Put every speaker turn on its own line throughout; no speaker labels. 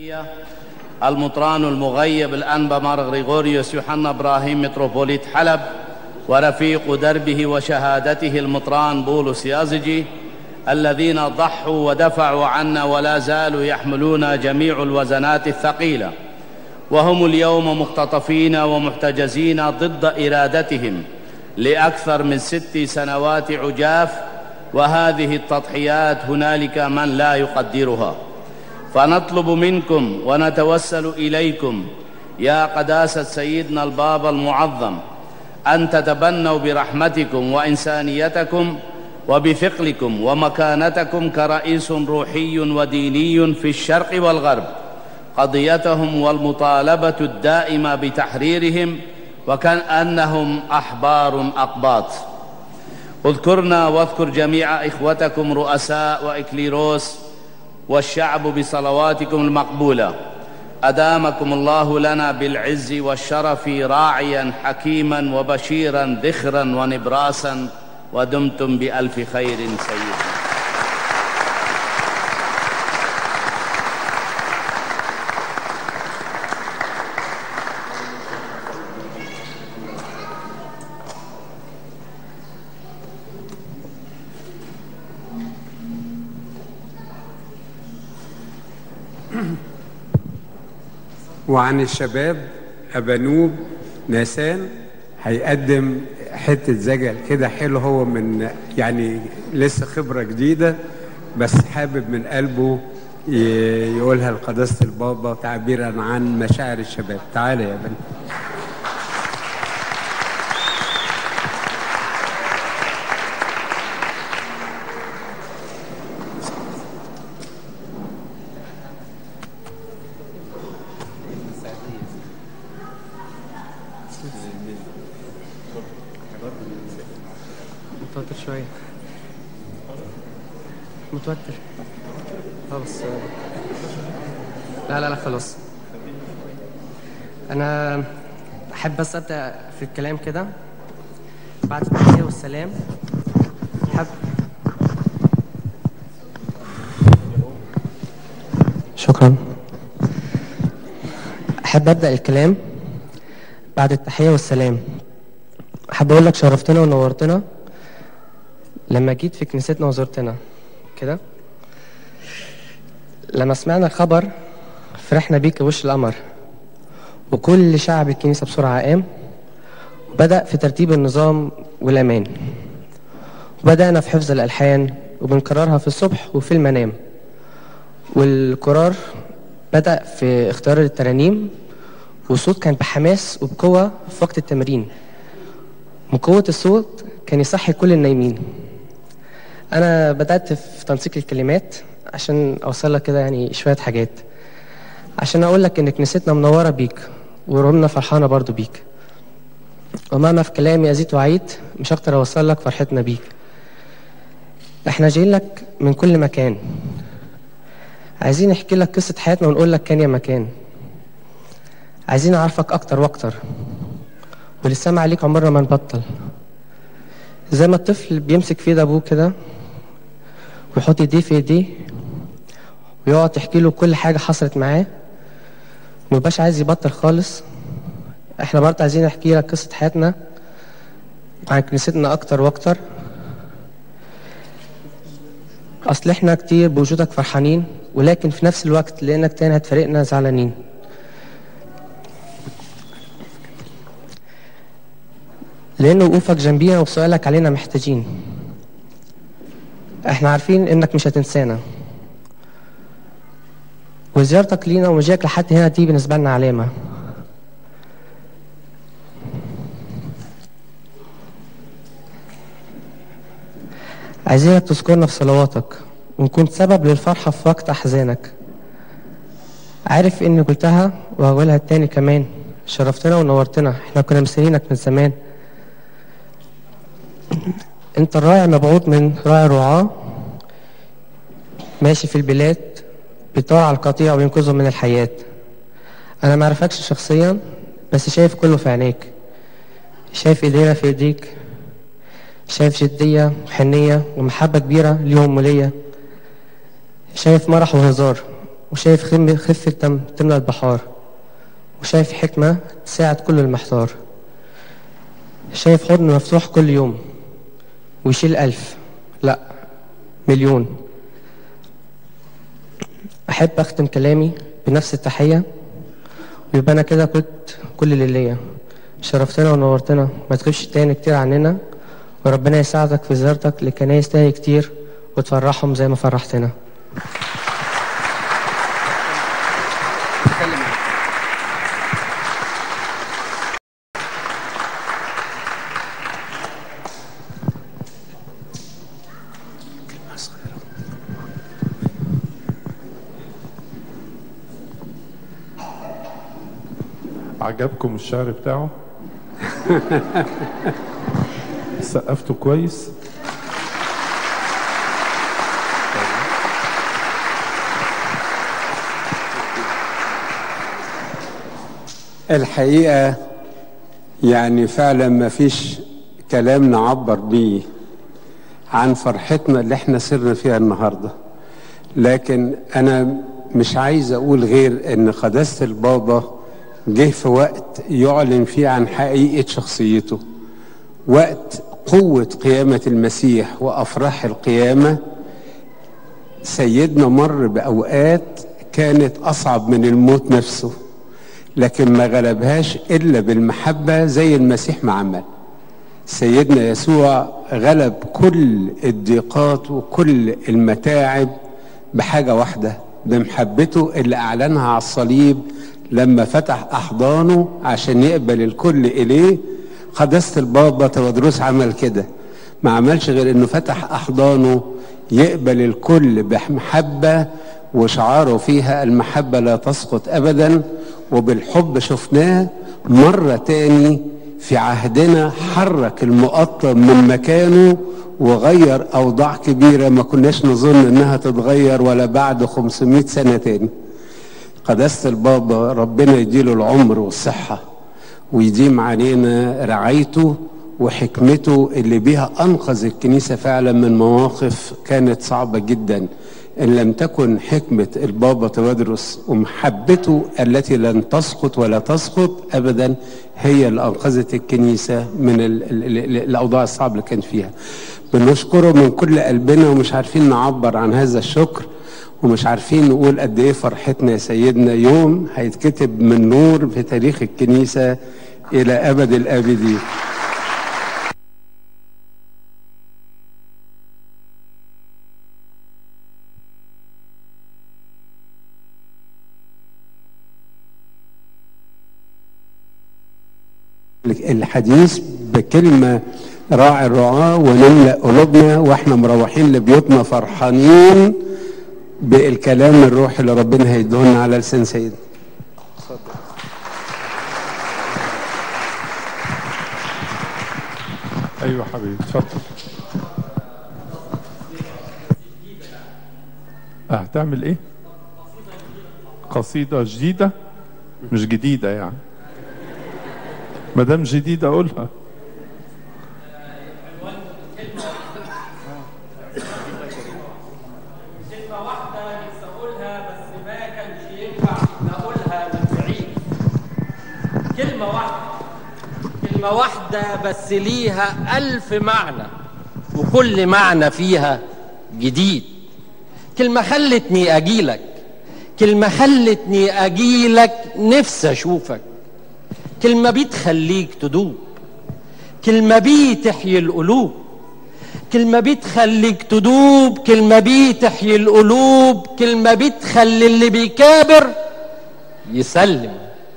التحية المطران المغيب الأنبا مار غريغوريوس يوحنا إبراهيم متروبوليت حلب ورفيق دربه وشهادته المطران بولس يازجي الذين ضحوا ودفعوا عنا ولا زالوا يحملون جميع الوزنات الثقيلة وهم اليوم مختطفين ومحتجزين ضد إرادتهم لأكثر من ست سنوات عجاف وهذه التضحيات هنالك من لا يقدرها فنطلب منكم ونتوسل إليكم يا قداسة سيدنا البابا المعظم أن تتبنوا برحمتكم وإنسانيتكم وبثقلكم ومكانتكم كرئيس روحي وديني في الشرق والغرب قضيتهم والمطالبة الدائمة بتحريرهم وكأنهم أحبار أقباط اذكرنا واذكر جميع إخوتكم رؤساء وإكليروس والشعب بصلواتكم المقبولة أدامكم الله لنا بالعز والشرف راعيا حكيما وبشيرا ذخرا ونبراسا ودمتم بألف خير سيدنا
وعن الشباب أبانوب ناسان هيقدم حتة زجل كده حلو هو من يعني لسه خبرة جديدة بس حابب من قلبه ي- يقولها لقداسة البابا تعبيرا عن مشاعر الشباب تعالى يا بني
متوتر شوية متوتر اه بس لا لا لا خلاص انا احب بس ابدا في الكلام كده بعد التحيه والسلام حب شكرا احب ابدا الكلام بعد التحيه والسلام احب اقول لك شرفتنا ونورتنا لما جيت في كنيستنا وزرتنا كده لما سمعنا الخبر فرحنا بيك وش القمر وكل شعب الكنيسة بسرعة قام وبدأ في ترتيب النظام والأمان وبدأنا في حفظ الألحان وبنكررها في الصبح وفي المنام والقرار بدأ في اختيار الترانيم والصوت كان بحماس وبقوة في وقت التمرين من قوة الصوت كان يصحي كل النايمين أنا بدأت في تنسيق الكلمات عشان أوصل لك كده يعني شوية حاجات عشان أقول لك إن كنيستنا منورة بيك ورغمنا فرحانة برضو بيك ومهما في كلامي أزيد وأعيد مش أقدر أوصل لك فرحتنا بيك إحنا جايين لك من كل مكان عايزين نحكي لك قصة حياتنا ونقول لك كان يا مكان عايزين نعرفك أكتر وأكتر وللسمع عليك عمرنا ما نبطل زي ما الطفل بيمسك في ايد ابوه كده ويحط ايديه في ايديه ويقعد تحكي له كل حاجه حصلت معاه ومبقاش عايز يبطل خالص احنا برضه عايزين نحكي لك قصه حياتنا عن كنيستنا اكتر واكتر اصل احنا كتير بوجودك فرحانين ولكن في نفس الوقت لانك تاني هتفارقنا زعلانين لأن وقوفك جنبينا وسؤالك علينا محتاجين احنا عارفين انك مش هتنسانا وزيارتك لينا ومجيئك لحد هنا دي بالنسبة لنا علامة عايزينك تذكرنا في صلواتك ونكون سبب للفرحة في وقت أحزانك عارف إني قلتها وهقولها التاني كمان شرفتنا ونورتنا احنا كنا مستنيينك من زمان انت الراعي مبعوث من راعي رعاة ماشي في البلاد بيطلع القطيع وينقذهم من الحياة انا ما اعرفكش شخصيا بس شايف كله في عينيك شايف ايدينا في ايديك شايف جدية وحنية ومحبة كبيرة ليهم وليا شايف مرح وهزار وشايف خم- خفة دم تملى البحار وشايف حكمة تساعد كل المحتار شايف حضن مفتوح كل يوم ويشيل ألف لا مليون أحب أختم كلامي بنفس التحية ويبقى أنا كده كنت كل اللي ليا شرفتنا ونورتنا ما تغيبش تاني كتير عننا وربنا يساعدك في زيارتك لكنايس تاني كتير وتفرحهم زي ما فرحتنا
عجبكم الشعر بتاعه سقفتوا كويس
الحقيقة يعني فعلا ما فيش كلام نعبر بيه عن فرحتنا اللي احنا سرنا فيها النهاردة لكن أنا مش عايز أقول غير إن قداسة البابا جه في وقت يعلن فيه عن حقيقة شخصيته وقت قوة قيامة المسيح وأفراح القيامة سيدنا مر بأوقات كانت أصعب من الموت نفسه لكن ما غلبهاش إلا بالمحبة زي المسيح ما عمل سيدنا يسوع غلب كل الضيقات وكل المتاعب بحاجة واحدة بمحبته اللي أعلنها على الصليب لما فتح أحضانه عشان يقبل الكل إليه قداسة البابا تودروس عمل كده ما عملش غير إنه فتح أحضانه يقبل الكل بمحبة وشعاره فيها المحبة لا تسقط أبدا وبالحب شفناه مرة تاني في عهدنا حرك المقطم من مكانه وغير أوضاع كبيرة ما كناش نظن إنها تتغير ولا بعد 500 سنة تاني قداسة البابا ربنا يديله العمر والصحة ويديم علينا رعايته وحكمته اللي بيها أنقذ الكنيسة فعلا من مواقف كانت صعبة جدا إن لم تكن حكمة البابا تودرس ومحبته التي لن تسقط ولا تسقط أبدا هي اللي أنقذت الكنيسة من ال ال ال الأوضاع الصعبة اللي كانت فيها بنشكره من كل قلبنا ومش عارفين نعبر عن هذا الشكر ومش عارفين نقول قد ايه فرحتنا يا سيدنا يوم هيتكتب من نور في تاريخ الكنيسة إلى أبد الآبدين الحديث بكلمة راعي الرعاة ونملأ قلوبنا واحنا مروحين لبيوتنا فرحانين بالكلام الروحي اللي ربنا هيدهولنا على لسان سيدنا
ايوه حبيبي اتفضل آه، هتعمل ايه قصيدة جديدة مش جديدة يعني ما دام جديدة قولها
كلمة واحدة نفسي أقولها بس ما كانش ينفع نقولها من بعيد. كلمة واحدة كلمة واحدة بس ليها ألف معنى وكل معنى فيها جديد. كلمة خلتني أجيلك كلمة خلتني أجيلك نفسي أشوفك كلمة بتخليك تدوب كلمة بتحيي القلوب كلمة بتخليك تدوب كلمة بتحيي القلوب كلمة بتخلي اللي بيكابر يسلم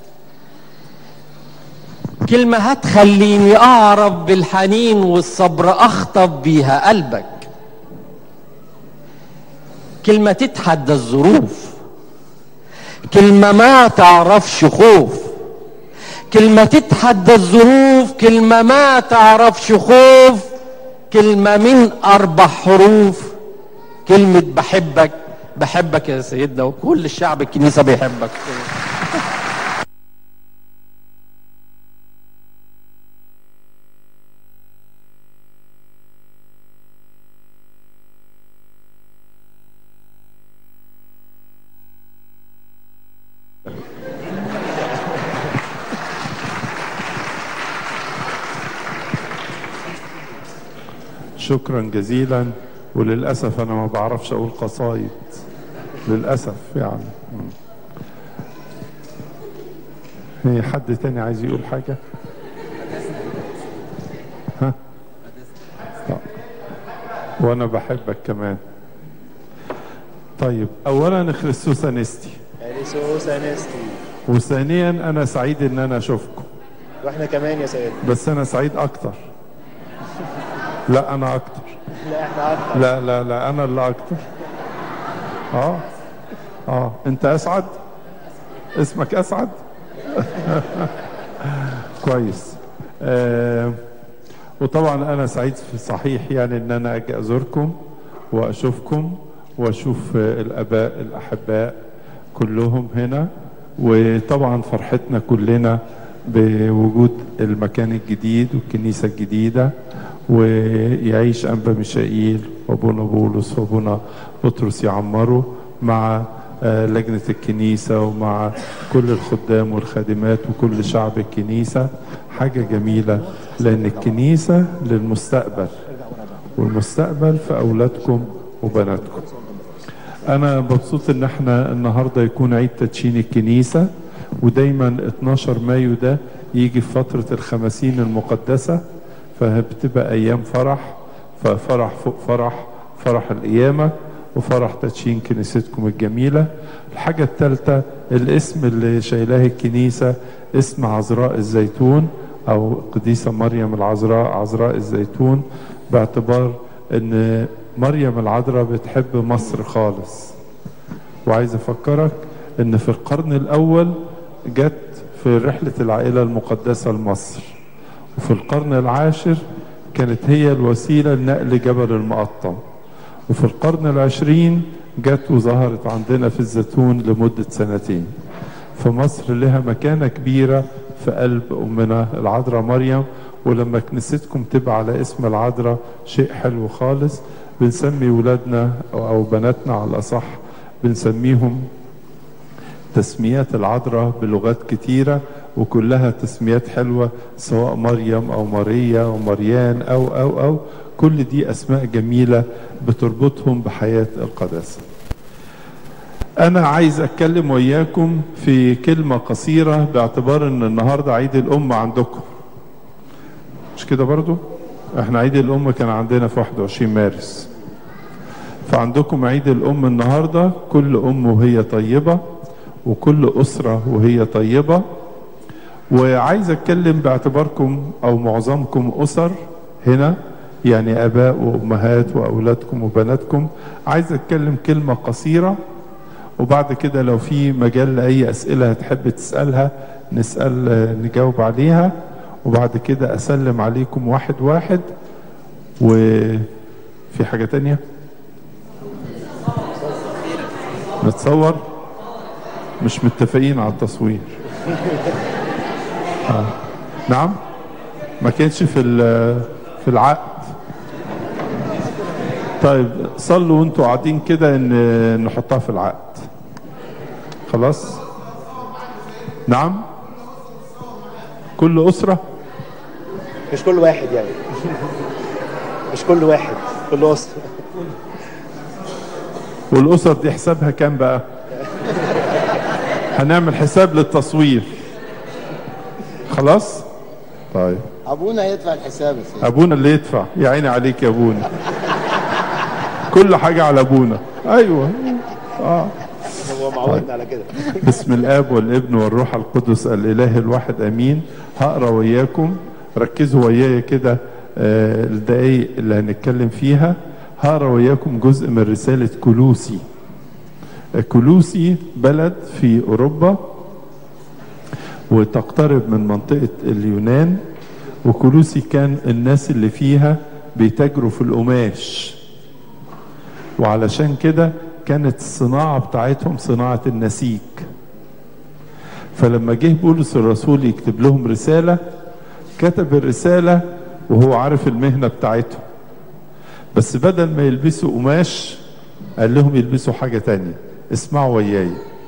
كلمة هتخليني أعرف بالحنين والصبر أخطب بيها قلبك كلمة تتحدى الظروف كلمة ما تعرفش خوف كلمة تتحدى الظروف كلمة ما تعرفش خوف كلمة من أربع حروف كلمة بحبك بحبك يا سيدنا وكل الشعب الكنيسة بيحبك
شكرا جزيلا وللأسف أنا ما بعرفش أقول قصايد للأسف يعني هي حد تاني عايز يقول حاجة ها طب. وأنا بحبك كمان طيب أولا خريستوس أنستي
اليسوس انستي
وثانيا أنا سعيد إن أنا أشوفكم
واحنا كمان يا سيد
بس أنا سعيد أكتر لا أنا أكتر
لا احنا اكتر
لا لا لا انا اللي اكتر اه اه انت اسعد اسمك اسعد كويس آه وطبعا انا سعيد في صحيح يعني ان انا اجي ازوركم واشوفكم واشوف آه، الاباء الاحباء كلهم هنا وطبعا فرحتنا كلنا بوجود المكان الجديد والكنيسه الجديده ويعيش انبا ميشائيل وابونا بولس وابونا بطرس يعمروا مع آه، لجنة الكنيسة ومع كل الخدام والخادمات وكل شعب الكنيسة حاجة جميلة لأن الكنيسة للمستقبل والمستقبل في أولادكم وبناتكم أنا مبسوط إن احنا النهاردة يكون عيد تدشين الكنيسة ودايما 12 مايو ده يجي في فترة الخمسين المقدسة فبتبقى أيام فرح ففرح فوق فرح فرح القيامة وفرح تدشين كنيستكم الجميلة الحاجة الثالثة الاسم اللي شايلاه الكنيسة اسم عذراء الزيتون أو قديسة مريم العذراء عذراء الزيتون باعتبار أن مريم العذراء بتحب مصر خالص وعايز أفكرك أن في القرن الأول جت في رحلة العائلة المقدسة لمصر وفي القرن العاشر كانت هي الوسيلة لنقل جبل المقطم وفي القرن العشرين جت وظهرت عندنا في الزيتون لمدة سنتين فمصر لها مكانة كبيرة في قلب أمنا العذراء مريم ولما كنيستكم تبقى على اسم العذراء شيء حلو خالص بنسمي ولادنا أو أو بناتنا على الأصح بنسميهم تسميات العذراء بلغات كتيرة وكلها تسميات حلوة سواء مريم أو ماريا أو مريان أو أو أو كل دي أسماء جميلة بتربطهم بحياة القداسة أنا عايز أتكلم وياكم في كلمة قصيرة باعتبار أن النهاردة عيد الأم عندكم مش كده برضو؟ احنا عيد الأم كان عندنا في 21 مارس فعندكم عيد الأم النهاردة كل أم وهي طيبة وكل أسرة وهي طيبة وعايز أتكلم باعتباركم أو معظمكم أسر هنا يعني آباء وأمهات وأولادكم وبناتكم عايز أتكلم كلمة قصيرة وبعد كده لو في مجال لأي أسئلة هتحب تسألها نسأل نجاوب عليها وبعد كده أسلم عليكم واحد واحد وفي حاجة تانية نتصور مش متفقين على التصوير آه. نعم ما كانش في في العقد طيب صلوا وانتوا قاعدين كده ان نحطها في العقد خلاص نعم كل أسرة
مش كل واحد يعني مش كل واحد كل أسرة
والأسر دي حسابها كام بقى هنعمل حساب للتصوير خلاص طيب
ابونا يدفع الحساب يا سيدي
ابونا اللي يدفع يا عيني عليك يا ابونا كل حاجة على ابونا ايوه اه
هو معودنا على كده
بسم الاب والابن والروح القدس الاله الواحد امين هقرا وياكم ركزوا ويايا كده آه، الدقايق اللي هنتكلم فيها هقرا وياكم جزء من رساله كلوسي كلوسي بلد في اوروبا وتقترب من منطقه اليونان وكلوسي كان الناس اللي فيها بيتاجروا في القماش وعلشان كده كانت الصناعة بتاعتهم صناعة النسيج فلما جه بولس الرسول يكتب لهم رسالة كتب الرسالة وهو عارف المهنة بتاعتهم بس بدل ما يلبسوا قماش قال لهم يلبسوا حاجة تانية اسمعوا وياي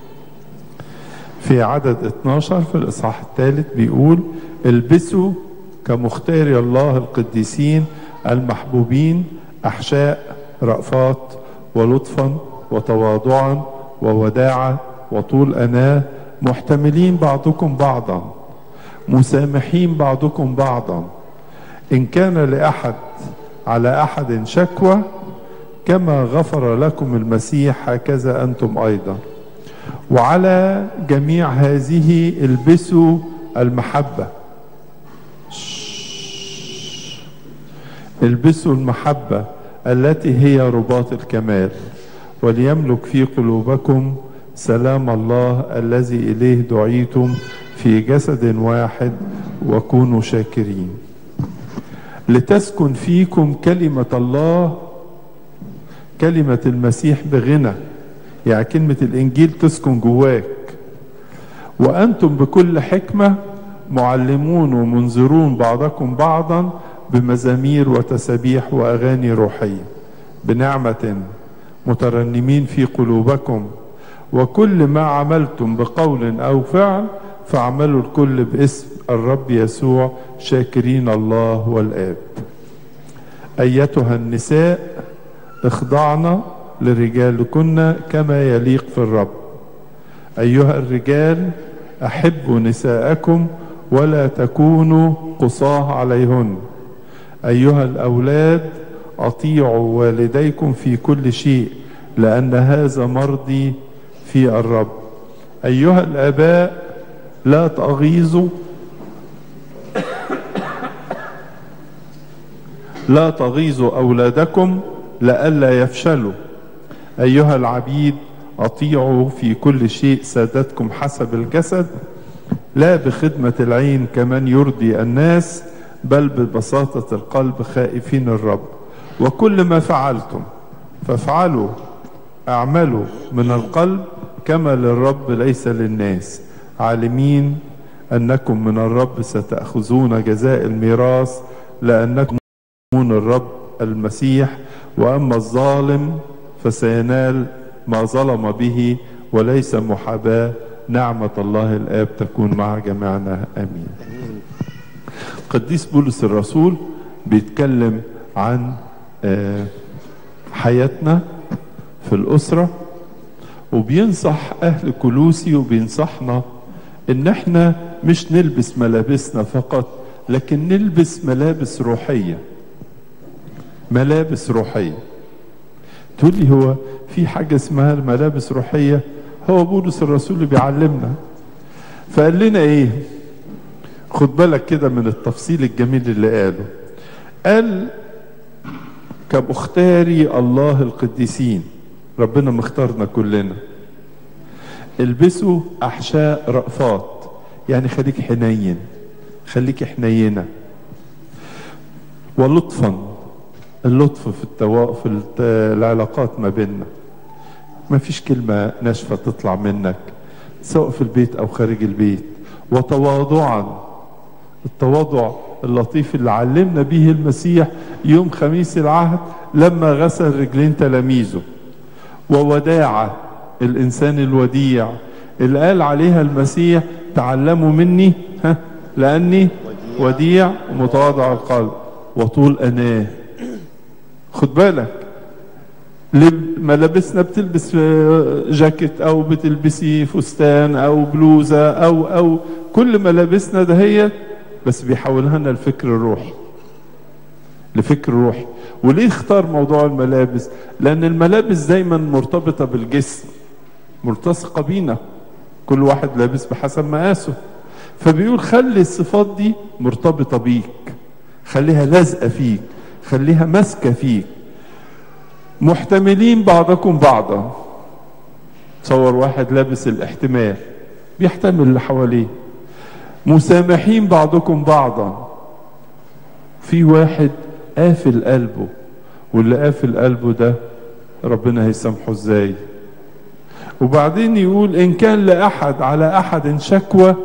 في عدد 12 في الإصحاح الثالث بيقول البسوا كمختار الله القديسين المحبوبين أحشاء رأفات ولطفا وتواضعا ووداعة وطول أناة محتملين بعضكم بعضا مسامحين بعضكم بعضا إن كان لأحد على أحد شكوى كما غفر لكم المسيح هكذا أنتم أيضا وعلى جميع هذه البسوا المحبة البسوا المحبة التي هي رباط الكمال وليملك في قلوبكم سلام الله الذي إليه دعيتم في جسد واحد وكونوا شاكرين لتسكن فيكم كلمة الله كلمة المسيح بغنى يعني كلمة الإنجيل تسكن جواك وأنتم بكل حكمة معلمون ومنذرون بعضكم بعضا بمزامير وتسابيح وأغاني روحية بنعمة مترنمين في قلوبكم وكل ما عملتم بقول أو فعل فاعملوا الكل باسم الرب يسوع شاكرين الله والآب أيتها النساء اخضعن لرجالكن كما يليق في الرب أيها الرجال أحبوا نساءكم ولا تكونوا قصاه عليهن أيها الأولاد أطيعوا والديكم في كل شيء لأن هذا مرضي في الرب أيها الآباء لا تغيظوا لا تغيظوا أولادكم لئلا يفشلوا أيها العبيد أطيعوا في كل شيء سادتكم حسب الجسد لا بخدمة العين كمن يرضي الناس بل ببساطة القلب خائفين الرب وكل ما فعلتم فافعلوا اعملوا من القلب كما للرب ليس للناس عالمين أنكم من الرب ستأخذون جزاء الميراث لأنكم من الرب المسيح وأما الظالم فسينال ما ظلم به وليس محاباة نعمة الله الآب تكون مع جميعنا آمين قديس بولس الرسول بيتكلم عن حياتنا في الأسرة وبينصح أهل كلوسي وبينصحنا إن احنا مش نلبس ملابسنا فقط لكن نلبس ملابس روحية ملابس روحية تقول لي هو في حاجة اسمها الملابس روحية هو بولس الرسول اللي بيعلمنا فقال لنا ايه خد بالك كده من التفصيل الجميل اللي قاله قال كمختاري الله القديسين ربنا مختارنا كلنا البسوا احشاء رأفات يعني خليك حنين خليك حنينه ولطفا اللطف في التوا... في العلاقات ما بيننا ما فيش كلمة ناشفة تطلع منك سواء في البيت أو خارج البيت وتواضعا التواضع اللطيف اللي علمنا به المسيح يوم خميس العهد لما غسل رجلين تلاميذه ووداعة الإنسان الوديع اللي قال عليها المسيح تعلموا مني ها لأني وديع ومتواضع القلب وطول أناه خد بالك ملابسنا بتلبس جاكيت او بتلبسي فستان او بلوزه او او كل ملابسنا دهيت بس بيحولها لنا الفكر الروحي لفكر روحي وليه اختار موضوع الملابس لان الملابس دايما مرتبطه بالجسم ملتصقه بينا كل واحد لابس بحسب مقاسه فبيقول خلي الصفات دي مرتبطه بيك خليها لازقه فيك خليها ماسكه فيك محتملين بعضكم بعضا تصور واحد لابس الاحتمال بيحتمل اللي حواليه مسامحين بعضكم بعضا في واحد قافل قلبه واللي قافل قلبه ده ربنا هيسامحه ازاي وبعدين يقول ان كان لاحد على احد شكوى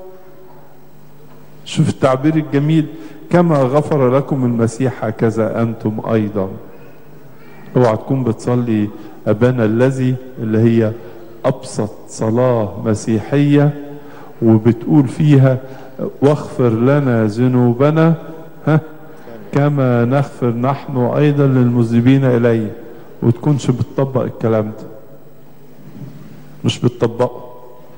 شوف التعبير الجميل كما غفر لكم المسيح هكذا انتم ايضا اوعى تكون بتصلي ابانا الذي اللي هي ابسط صلاه مسيحيه وبتقول فيها واغفر لنا ذنوبنا ها كما نغفر نحن أيضا للمذنبين إليه وتكونش بتطبق الكلام ده مش بتطبقه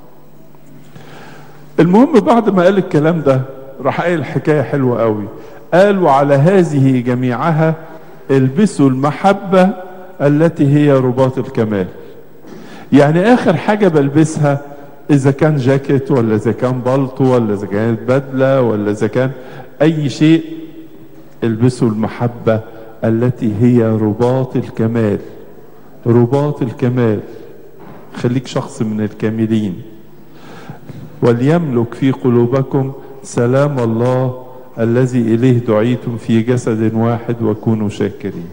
المهم بعد ما قال الكلام ده راح قايل حكاية حلوة قوي قال وعلى هذه جميعها البسوا المحبة التي هي رباط الكمال يعني آخر حاجة بلبسها إذا كان جاكيت ولا إذا كان بلطو ولا إذا كانت بدلة ولا إذا كان أي شيء البسوا المحبة التي هي رباط الكمال رباط الكمال خليك شخص من الكاملين وليملك في قلوبكم سلام الله الذي إليه دعيتم في جسد واحد وكونوا شاكرين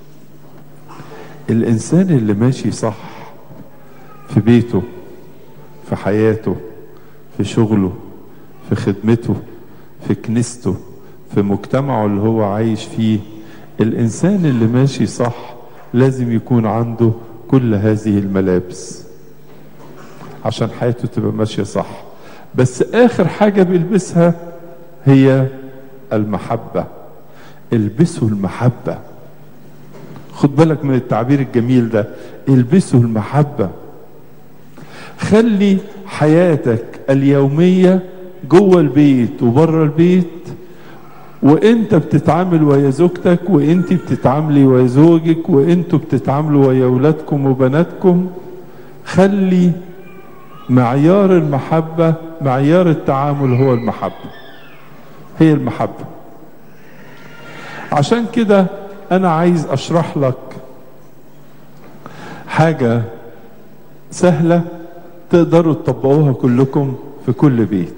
الإنسان اللي ماشي صح في بيته في حياته في شغله في خدمته في كنيسته في مجتمعه اللي هو عايش فيه الإنسان اللي ماشي صح لازم يكون عنده كل هذه الملابس عشان حياته تبقى ماشية صح بس آخر حاجة بيلبسها هي المحبة البسوا المحبة خد بالك من التعبير الجميل ده البسوا المحبة خلي حياتك اليومية جوه البيت وبره البيت وانت بتتعامل ويا زوجتك وانت بتتعاملي ويا زوجك وانتوا بتتعاملوا ويا اولادكم وبناتكم خلي معيار المحبة معيار التعامل هو المحبة هي المحبة عشان كده انا عايز اشرح لك حاجة سهلة تقدروا تطبقوها كلكم في كل بيت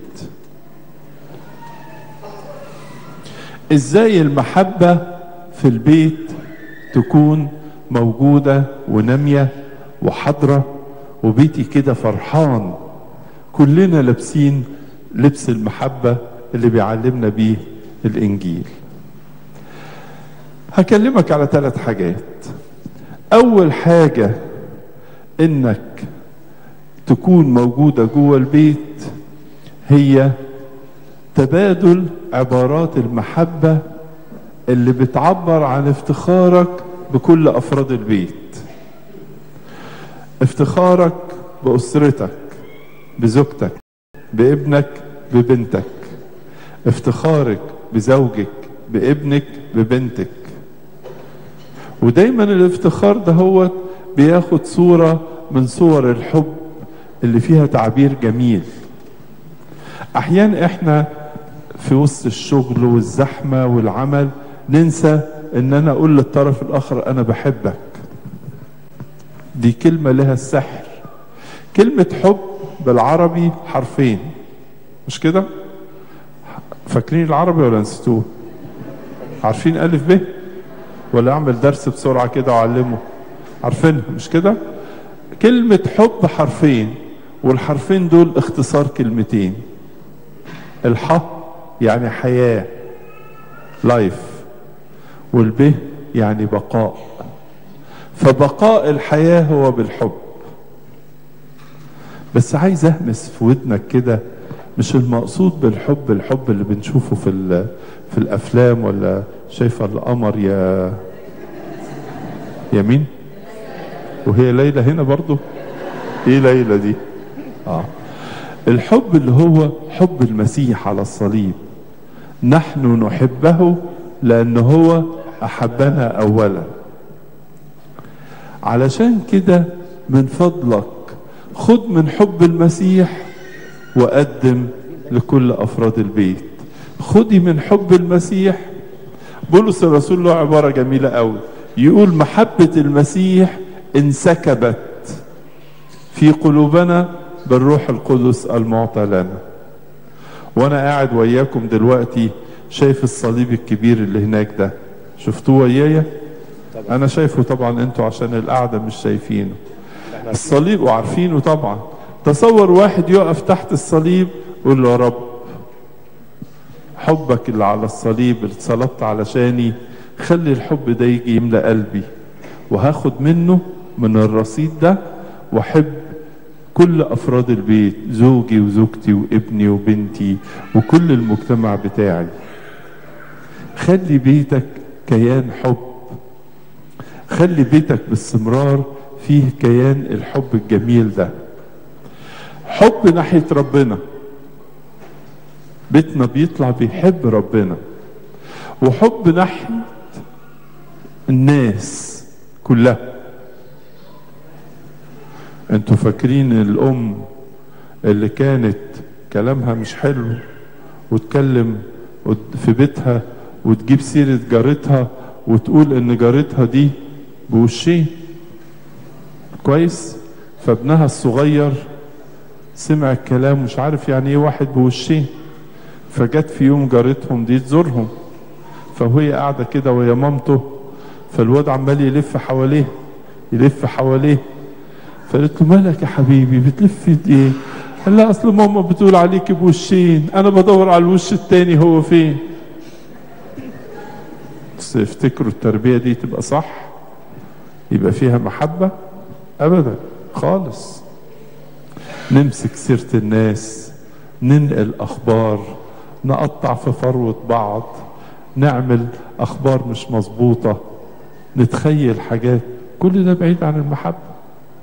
ازاي المحبة في البيت تكون موجودة ونامية وحاضرة وبيتي كده فرحان كلنا لابسين لبس المحبة اللي بيعلمنا بيه الإنجيل هكلمك على ثلاث حاجات أول حاجة إنك تكون موجودة جوه البيت هي تبادل عبارات المحبة اللي بتعبر عن افتخارك بكل أفراد البيت افتخارك بأسرتك بزوجتك بابنك ببنتك افتخارك بزوجك بابنك ببنتك ودايما الافتخار ده هو بياخد صورة من صور الحب اللي فيها تعبير جميل احيانا احنا في وسط الشغل والزحمة والعمل ننسى ان انا اقول للطرف الاخر انا بحبك دي كلمة لها السحر كلمة حب بالعربي حرفين مش كده فاكرين العربي ولا نسيتوه عارفين ألف ب ولا أعمل درس بسرعة كده وأعلمه عارفينها مش كده كلمة حب حرفين والحرفين دول اختصار كلمتين الح يعني حياة لايف والب يعني بقاء فبقاء الحياة هو بالحب بس عايز اهمس في ودنك كده مش المقصود بالحب الحب اللي بنشوفه في في الافلام ولا شايفه القمر يا يا مين وهي ليلى هنا برضو ايه ليلى دي اه الحب اللي هو حب المسيح على الصليب نحن نحبه لأنه هو أحبنا أولا علشان كده من فضلك خد من حب المسيح وقدم لكل أفراد البيت خدي من حب المسيح بولس الرسول له عبارة جميلة قوي يقول محبة المسيح انسكبت في قلوبنا بالروح القدس المعطى لنا وانا قاعد وياكم دلوقتي شايف الصليب الكبير اللي هناك ده شفتوه ويايا انا شايفه طبعا انتوا عشان القعده مش شايفينه الصليب وعارفينه طبعا تصور واحد يقف تحت الصليب يقول له يا رب حبك اللي على الصليب اللي اتصلبت علشاني خلي الحب ده يجي يملى قلبي وهاخد منه من الرصيد ده واحب كل افراد البيت زوجي وزوجتي وابني وبنتي وكل المجتمع بتاعي خلي بيتك كيان حب خلي بيتك باستمرار فيه كيان الحب الجميل ده حب ناحية ربنا بيتنا بيطلع بيحب ربنا وحب ناحية الناس كلها انتوا فاكرين الام اللي كانت كلامها مش حلو وتكلم في بيتها وتجيب سيرة جارتها وتقول ان جارتها دي بوشين كويس فابنها الصغير سمع الكلام مش عارف يعني ايه واحد بوشين فجت في يوم جارتهم دي تزورهم فهي قاعدة كده وهي مامته فالواد عمال يلف حواليه يلف حواليه فقالت له مالك يا حبيبي بتلف ايه قال لها اصل ماما بتقول عليك بوشين انا بدور على الوش التاني هو فين بس افتكروا التربية دي تبقى صح يبقى فيها محبة ابدا خالص نمسك سيرة الناس ننقل اخبار نقطع في فروة بعض نعمل اخبار مش مظبوطة نتخيل حاجات كل ده بعيد عن المحبة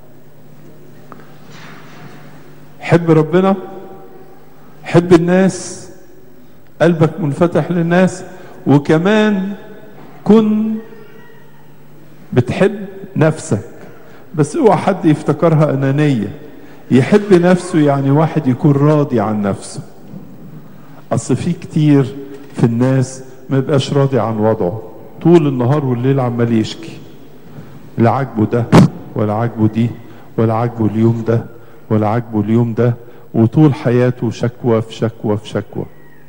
حب ربنا حب الناس قلبك منفتح للناس وكمان كن بتحب نفسك بس اوعى حد يفتكرها انانيه يحب نفسه يعني واحد يكون راضي عن نفسه اصل في كتير في الناس ما يبقاش راضي عن وضعه طول النهار والليل عمال يشكي لا عاجبه ده ولا عاجبه دي ولا عاجبه اليوم ده ولا عاجبه اليوم ده وطول حياته شكوى في شكوى في شكوى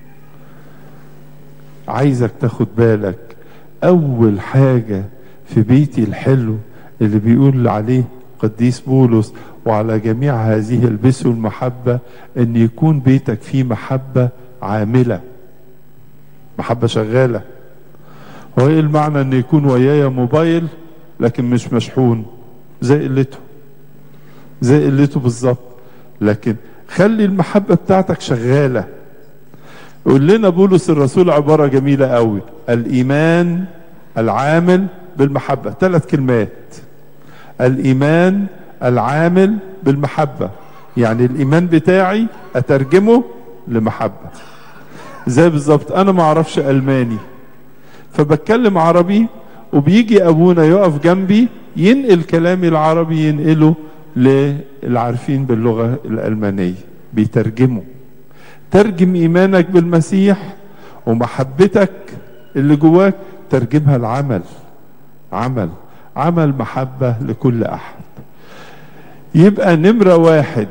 عايزك تاخد بالك اول حاجة في بيتي الحلو اللي بيقول عليه قديس بولس وعلى جميع هذه البسوا المحبة ان يكون بيتك فيه محبة عاملة محبة شغالة هو ايه المعنى ان يكون ويايا موبايل لكن مش مشحون زي قلته زي قلته بالظبط لكن خلي المحبة بتاعتك شغالة يقول لنا بولس الرسول عبارة جميلة قوي الإيمان العامل بالمحبة ثلاث كلمات الإيمان العامل بالمحبة يعني الإيمان بتاعي أترجمه لمحبة زي بالظبط أنا ما أعرفش ألماني فبتكلم عربي وبيجي أبونا يقف جنبي ينقل كلامي العربي ينقله للعارفين باللغة الألمانية بيترجموا ترجم إيمانك بالمسيح ومحبتك اللي جواك ترجمها العمل عمل عمل محبة لكل أحد يبقى نمرة واحد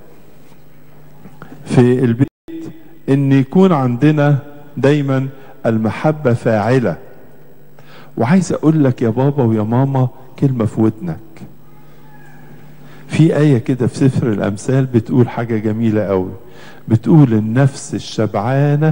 في البيت ان يكون عندنا دايما المحبة فاعلة وعايز اقول لك يا بابا ويا ماما كلمة في ودنك في آية كده في سفر الأمثال بتقول حاجة جميلة قوي بتقول النفس الشبعانة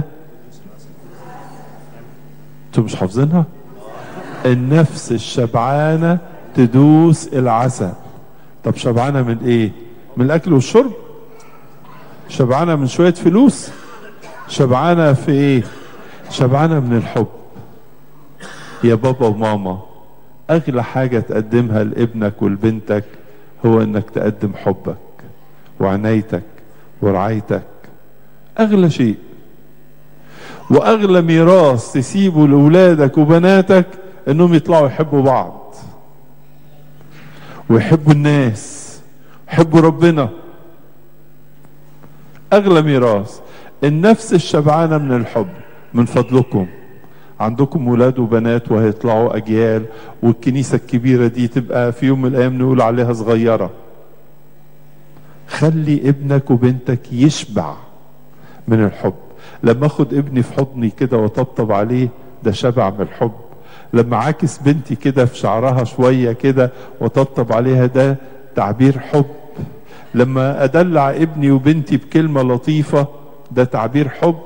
انتوا مش حافظينها النفس الشبعانة تدوس العسل طب شبعانة من ايه من الاكل والشرب شبعانة من شوية فلوس شبعانة في ايه شبعانة من الحب يا بابا وماما اغلى حاجة تقدمها لابنك ولبنتك هو انك تقدم حبك وعنايتك ورعايتك اغلى شيء واغلى ميراث تسيبه لاولادك وبناتك انهم يطلعوا يحبوا بعض ويحبوا الناس يحبوا ربنا اغلى ميراث النفس الشبعانه من الحب من فضلكم عندكم ولاد وبنات وهيطلعوا اجيال والكنيسه الكبيره دي تبقى في يوم من الايام نقول عليها صغيره خلي ابنك وبنتك يشبع من الحب لما اخد ابني في حضني كده وطبطب عليه ده شبع من الحب لما عاكس بنتي كده في شعرها شويه كده وطبطب عليها ده تعبير حب لما ادلع ابني وبنتي بكلمه لطيفه ده تعبير حب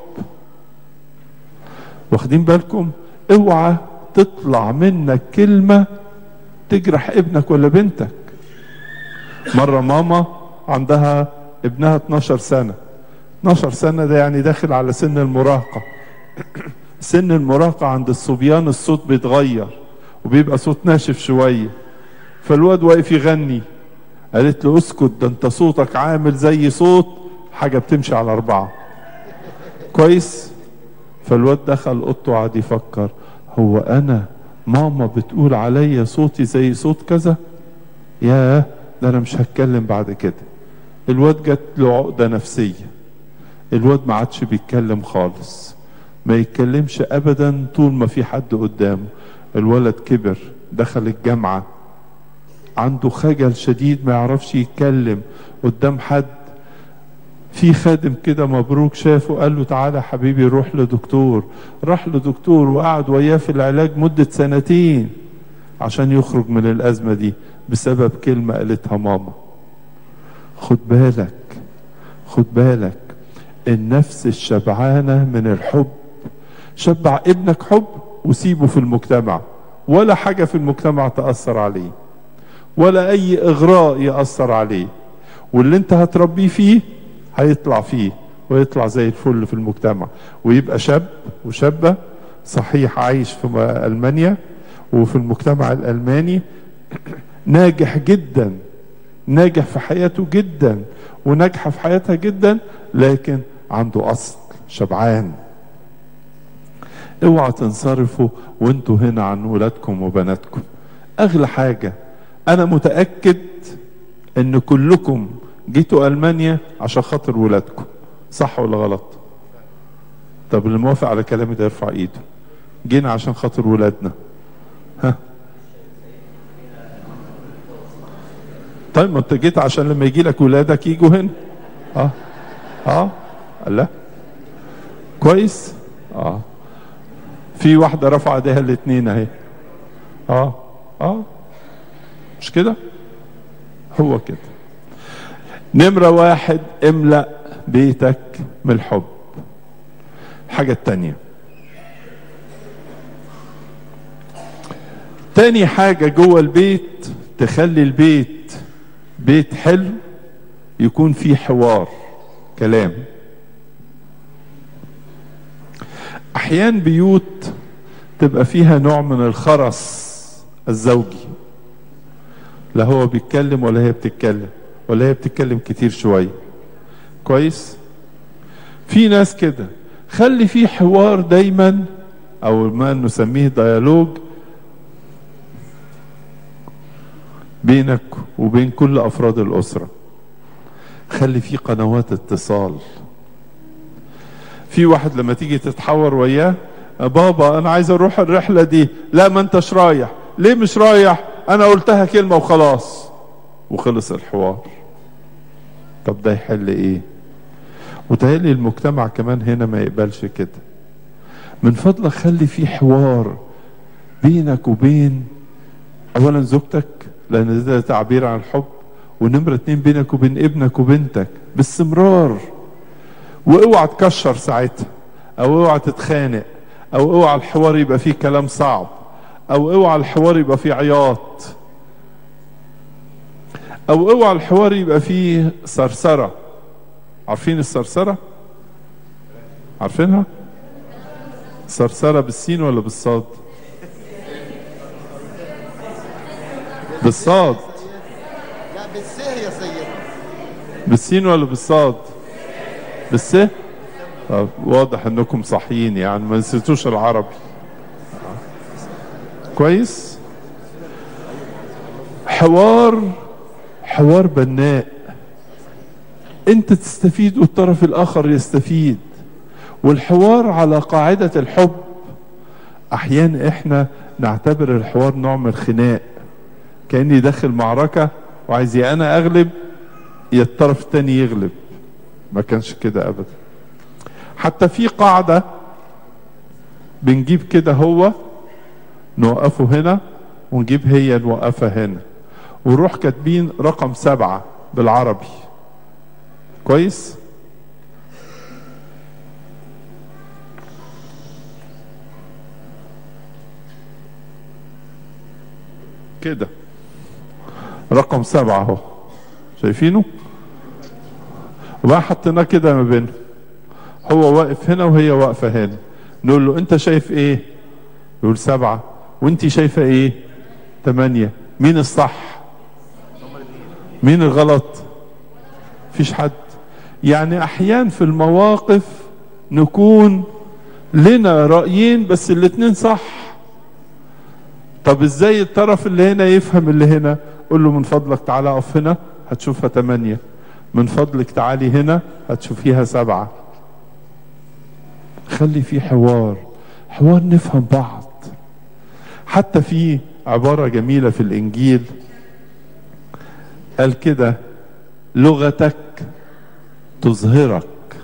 واخدين بالكم اوعى تطلع منك كلمه تجرح ابنك ولا بنتك مره ماما عندها ابنها 12 سنه 12 سنه ده يعني داخل على سن المراهقه سن المراهقة عند الصبيان الصوت بيتغير وبيبقى صوت ناشف شوية فالواد واقف يغني قالت له اسكت ده انت صوتك عامل زي صوت حاجة بتمشي على أربعة كويس فالواد دخل اوضته وقعد يفكر هو أنا ماما بتقول عليا صوتي زي صوت كذا ياه ده أنا مش هتكلم بعد كده الواد جات له عقدة نفسية الواد ما عادش بيتكلم خالص ما يتكلمش ابدا طول ما في حد قدامه الولد كبر دخل الجامعة عنده خجل شديد ما يعرفش يتكلم قدام حد في خادم كده مبروك شافه قال له تعالى حبيبي روح لدكتور راح لدكتور وقعد وياه في العلاج مدة سنتين عشان يخرج من الأزمة دي بسبب كلمة قالتها ماما خد بالك خد بالك النفس الشبعانة من الحب شبع ابنك حب وسيبه في المجتمع ولا حاجة في المجتمع تأثر عليه ولا أي إغراء يأثر عليه واللي انت هتربيه فيه هيطلع فيه ويطلع زي الفل في المجتمع ويبقى شاب وشابة صحيح عايش في ألمانيا وفي المجتمع الألماني ناجح جدا ناجح في حياته جدا وناجحة في حياتها جدا لكن عنده أصل شبعان اوعى تنصرفوا وانتوا هنا عن ولادكم وبناتكم اغلى حاجة انا متأكد ان كلكم جيتوا المانيا عشان خاطر ولادكم صح ولا غلط طب اللي موافق على كلامي ده يرفع ايده جينا عشان خاطر ولادنا ها طيب ما انت جيت عشان لما يجي لك ولادك يجوا هنا اه اه لا كويس اه في واحدة رفع ايديها الاثنين اهي اه اه مش كده هو كده نمرة واحد املأ بيتك من الحب الحاجة التانية تاني حاجة جوه البيت تخلي البيت بيت حلو يكون فيه حوار كلام احيان بيوت تبقى فيها نوع من الخرس الزوجي لا هو بيتكلم ولا هي بتتكلم ولا هي بتتكلم كتير شوية كويس في ناس كده خلي في حوار دايما او ما نسميه ديالوج بينك وبين كل افراد الاسره خلي في قنوات اتصال في واحد لما تيجي تتحور وياه بابا انا عايز اروح الرحله دي لا ما انتش رايح ليه مش رايح انا قلتها كلمه وخلاص وخلص الحوار طب ده يحل ايه وتهيألي المجتمع كمان هنا ما يقبلش كده من فضلك خلي في حوار بينك وبين اولا زوجتك لان ده تعبير عن الحب ونمرة اتنين بينك وبين ابنك وبنتك باستمرار واوعى تكشر ساعتها او اوعى تتخانق او اوعى الحوار يبقى فيه كلام صعب او اوعى الحوار يبقى فيه عياط او اوعى الحوار يبقى فيه صرصرة عارفين الصرصرة عارفينها صرصرة بالسين ولا بالصاد بالصاد
لا بالسه يا سيدي
بالسين ولا بالصاد بالسه طب واضح انكم صحيين يعني ما نسيتوش العربي كويس حوار حوار بناء انت تستفيد والطرف الاخر يستفيد والحوار على قاعدة الحب احيانا احنا نعتبر الحوار نوع من الخناق كاني داخل معركة وعايز يا انا اغلب يا الطرف التاني يغلب ما كانش كده ابدا حتى في قاعدة بنجيب كده هو نوقفه هنا ونجيب هي نوقفها هنا ونروح كاتبين رقم سبعة بالعربي كويس كده رقم سبعة اهو شايفينه وبقى حطيناه كده ما بينهم هو واقف هنا وهي واقفة هنا نقول له انت شايف ايه يقول سبعة وانت شايفة ايه تمانية مين الصح مين الغلط فيش حد يعني احيان في المواقف نكون لنا رأيين بس الاتنين صح طب ازاي الطرف اللي هنا يفهم اللي هنا قول له من فضلك تعالى اقف هنا هتشوفها تمانية من فضلك تعالي هنا هتشوفيها سبعة خلي في حوار حوار نفهم بعض حتى في عبارة جميلة في الإنجيل قال كده لغتك تظهرك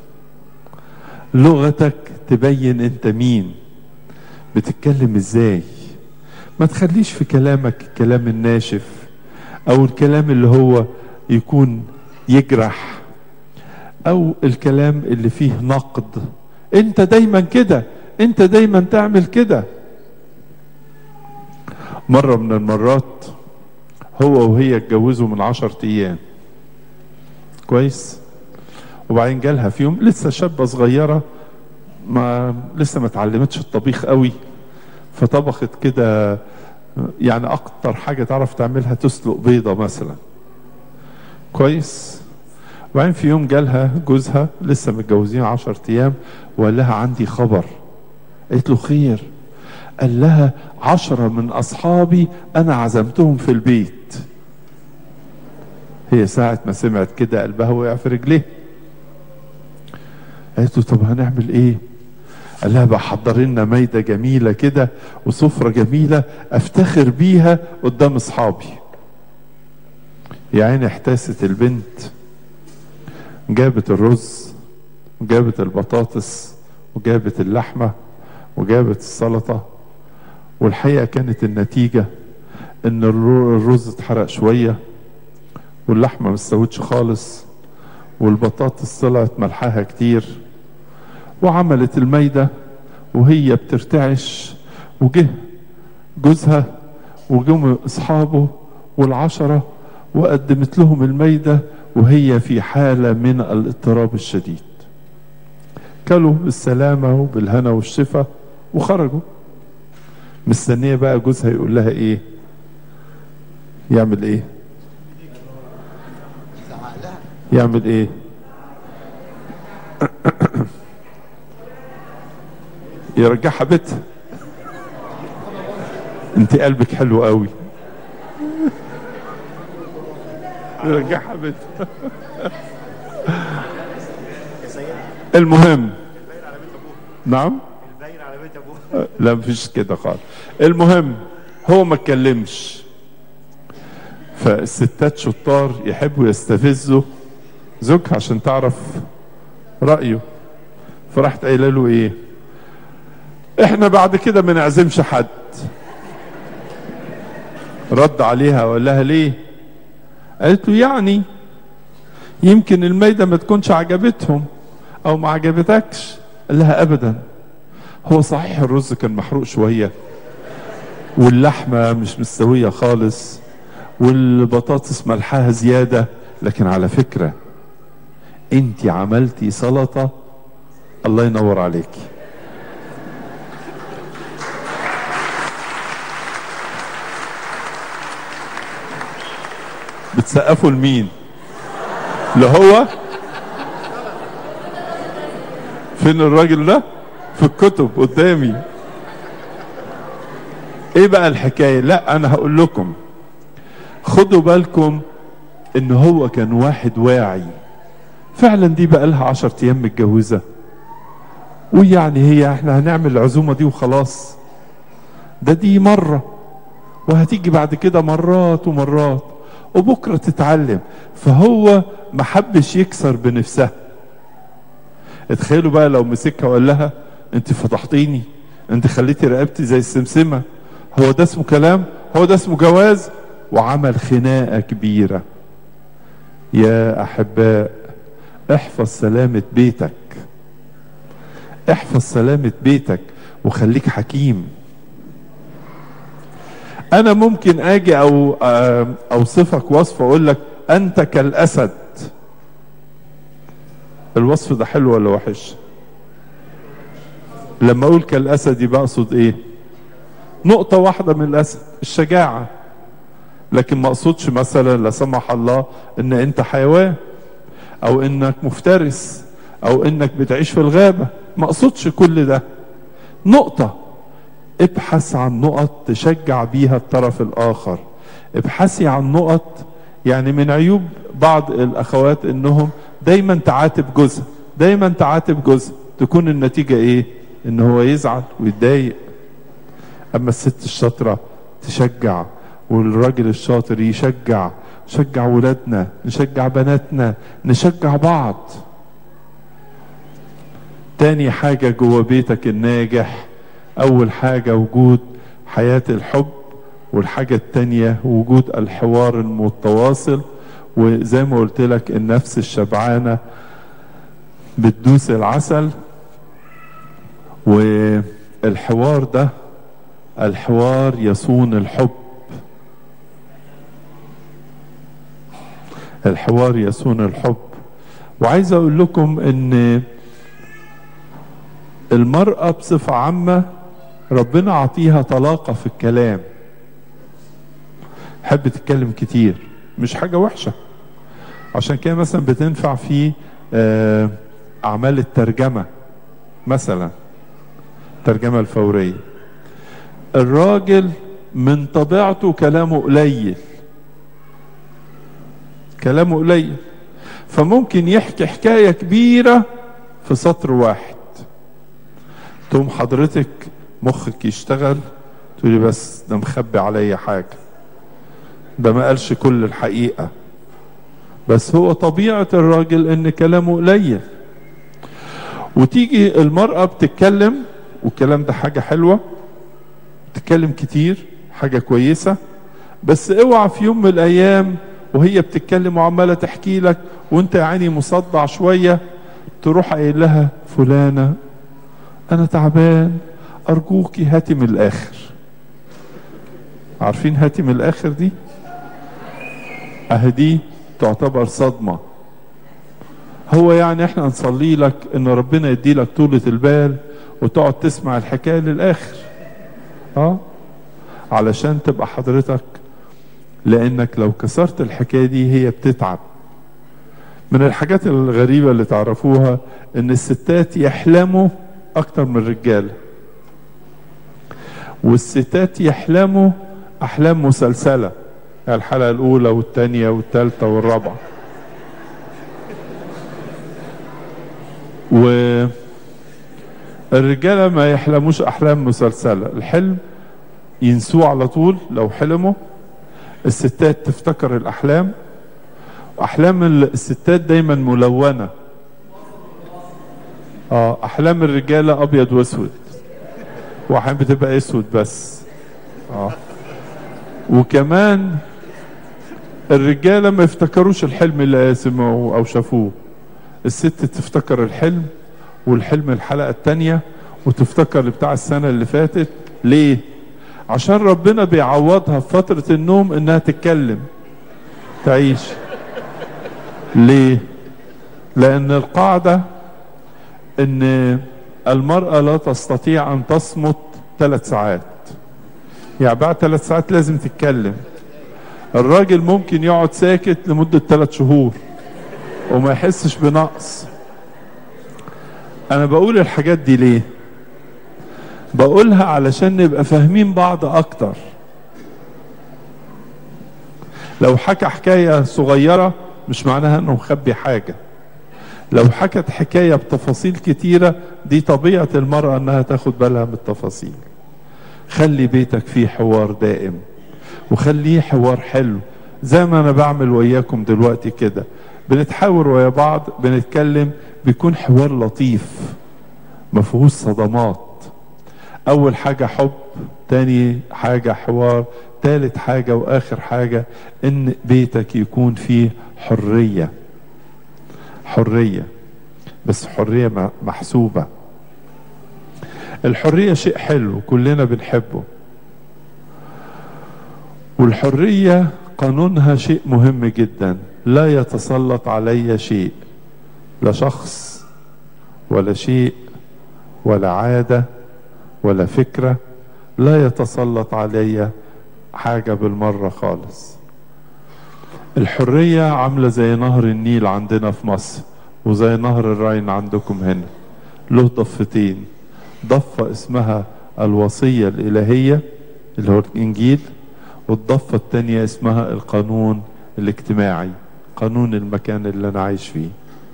لغتك تبين انت مين بتتكلم ازاي ما تخليش في كلامك الكلام الناشف او الكلام اللي هو يكون يجرح او الكلام اللي فيه نقد انت دايما كده انت دايما تعمل كده مرة من المرات هو وهي اتجوزوا من عشر ايام كويس وبعدين جالها في يوم لسه شابة صغيرة ما لسه ما اتعلمتش الطبيخ قوي فطبخت كده يعني اكتر حاجة تعرف تعملها تسلق بيضة مثلا كويس وبعدين في يوم جالها جوزها لسه متجوزين عشر ايام وقال لها عندي خبر قالت له خير قال لها عشرة من أصحابي أنا عزمتهم في البيت هي ساعة ما سمعت كده قلبها وقع في رجليه قالت له طب هنعمل ايه قال لها بقى حضر لنا مايدة جميلة كده وسفرة جميلة افتخر بيها قدام اصحابي يا عيني احتاست البنت جابت الرز وجابت البطاطس وجابت اللحمة وجابت السلطة والحقيقة كانت النتيجة ان الرز اتحرق شوية واللحمة ما استوتش خالص والبطاطس طلعت ملحها كتير وعملت الميدة وهي بترتعش وجه جوزها وجم اصحابه والعشرة وقدمت لهم الميدة وهي في حالة من الاضطراب الشديد كلوا بالسلامة وبالهنا والشفا وخرجوا مستنية بقى جوزها يقول لها ايه يعمل ايه يعمل ايه يرجعها بيتها انت قلبك حلو قوي يرجعها بيتها المهم نعم لا مفيش كده خالص المهم هو ما اتكلمش فالستات شطار يحبوا يستفزوا زوجها عشان تعرف رأيه فراحت قايله له ايه احنا بعد كده ما نعزمش حد رد عليها وقال لها ليه قالت له يعني يمكن الميدة ما تكونش عجبتهم او ما عجبتكش قال لها ابدا هو صحيح الرز كان محروق شوية واللحمة مش مستوية خالص والبطاطس ملحها زيادة لكن على فكرة انت عملتي سلطة الله ينور عليكي بتسقفوا لمين اللي هو فين الراجل ده في الكتب قدامي ايه بقى الحكايه لا انا هقول لكم خدوا بالكم ان هو كان واحد واعي فعلا دي بقى لها عشر ايام متجوزه ويعني هي احنا هنعمل العزومه دي وخلاص ده دي مره وهتيجي بعد كده مرات ومرات وبكره تتعلم فهو ما حبش يكسر بنفسها اتخيلوا بقى لو مسكها وقال لها انت فضحتيني انت خليتي رقبتي زي السمسمه هو ده اسمه كلام هو ده اسمه جواز وعمل خناقه كبيره يا احباء احفظ سلامه بيتك احفظ سلامه بيتك وخليك حكيم انا ممكن اجي او اوصفك وصف اقول لك انت كالاسد الوصف ده حلو ولا وحش لما اقول كالاسد يبقى اقصد ايه نقطة واحدة من الاسد الشجاعة لكن ما اقصدش مثلا لا سمح الله ان انت حيوان او انك مفترس او انك بتعيش في الغابة ما اقصدش كل ده نقطة ابحث عن نقط تشجع بيها الطرف الاخر ابحثي عن نقط يعني من عيوب بعض الاخوات انهم دايما تعاتب جوزها دايما تعاتب جوزها تكون النتيجة ايه ان هو يزعل ويتضايق اما الست الشاطرة تشجع والراجل الشاطر يشجع نشجع ولادنا نشجع بناتنا نشجع بعض تاني حاجة جوه بيتك الناجح أول حاجة وجود حياة الحب والحاجة التانية وجود الحوار المتواصل وزي ما قلت لك النفس الشبعانة بتدوس العسل والحوار ده الحوار يصون الحب الحوار يصون الحب وعايز اقول لكم ان المرأة بصفة عامة ربنا عطيها طلاقة في الكلام حب تتكلم كتير مش حاجة وحشة عشان كده مثلا بتنفع في آه، أعمال الترجمة مثلا الترجمة الفورية الراجل من طبيعته كلامه قليل كلامه قليل فممكن يحكي حكاية كبيرة في سطر واحد تقوم حضرتك مخك يشتغل تقولي بس ده مخبي عليا حاجة ده ما قالش كل الحقيقة بس هو طبيعة الراجل ان كلامه قليل وتيجي المرأة بتتكلم والكلام ده حاجة حلوة بتتكلم كتير حاجة كويسة بس اوعى في يوم من الايام وهي بتتكلم وعمالة تحكي لك وانت يا عيني مصدع شوية تروح قايل لها فلانة انا تعبان ارجوكي هاتي من الاخر عارفين هاتي من الاخر دي اهدي تعتبر صدمة هو يعني احنا نصلي لك ان ربنا يدي لك طولة البال وتقعد تسمع الحكاية للاخر اه علشان تبقى حضرتك لانك لو كسرت الحكاية دي هي بتتعب من الحاجات الغريبة اللي تعرفوها ان الستات يحلموا اكتر من الرجالة والستات يحلموا احلام مسلسلة يعني الحلقة الاولى والثانية والثالثة والرابعة والرجالة ما يحلموش احلام مسلسلة الحلم ينسوه على طول لو حلموا الستات تفتكر الاحلام احلام الستات دايما ملونه اه احلام الرجاله ابيض واسود واحيانا بتبقى اسود بس اه وكمان الرجاله ما يفتكروش الحلم اللي سمعوه او شافوه الست تفتكر الحلم والحلم الحلقه التانية وتفتكر بتاع السنه اللي فاتت ليه عشان ربنا بيعوضها في فتره النوم انها تتكلم تعيش ليه لان القاعده ان المرأة لا تستطيع ان تصمت ثلاث ساعات يعني بعد ثلاث ساعات لازم تتكلم الراجل ممكن يقعد ساكت لمدة ثلاث شهور وما يحسش بنقص انا بقول الحاجات دي ليه بقولها علشان نبقى فاهمين بعض اكتر لو حكى حكاية صغيرة مش معناها انه مخبي حاجة لو حكت حكاية بتفاصيل كتيرة دي طبيعة المرأة انها تاخد بالها من التفاصيل خلي بيتك فيه حوار دائم وخليه حوار حلو زي ما انا بعمل وياكم دلوقتي كده بنتحاور ويا بعض بنتكلم بيكون حوار لطيف ما فيهوش صدمات اول حاجة حب تاني حاجة حوار تالت حاجة واخر حاجة ان بيتك يكون فيه حرية حرية بس حرية محسوبة الحرية شيء حلو كلنا بنحبه والحرية قانونها شيء مهم جدا لا يتسلط علي شيء لا شخص ولا شيء ولا عادة ولا فكرة لا يتسلط علي حاجة بالمرة خالص الحرية عاملة زي نهر النيل عندنا في مصر وزي نهر الراين عندكم هنا له ضفتين ضفة اسمها الوصية الإلهية اللي هو الإنجيل والضفة التانية اسمها القانون الاجتماعي قانون المكان اللي أنا عايش فيه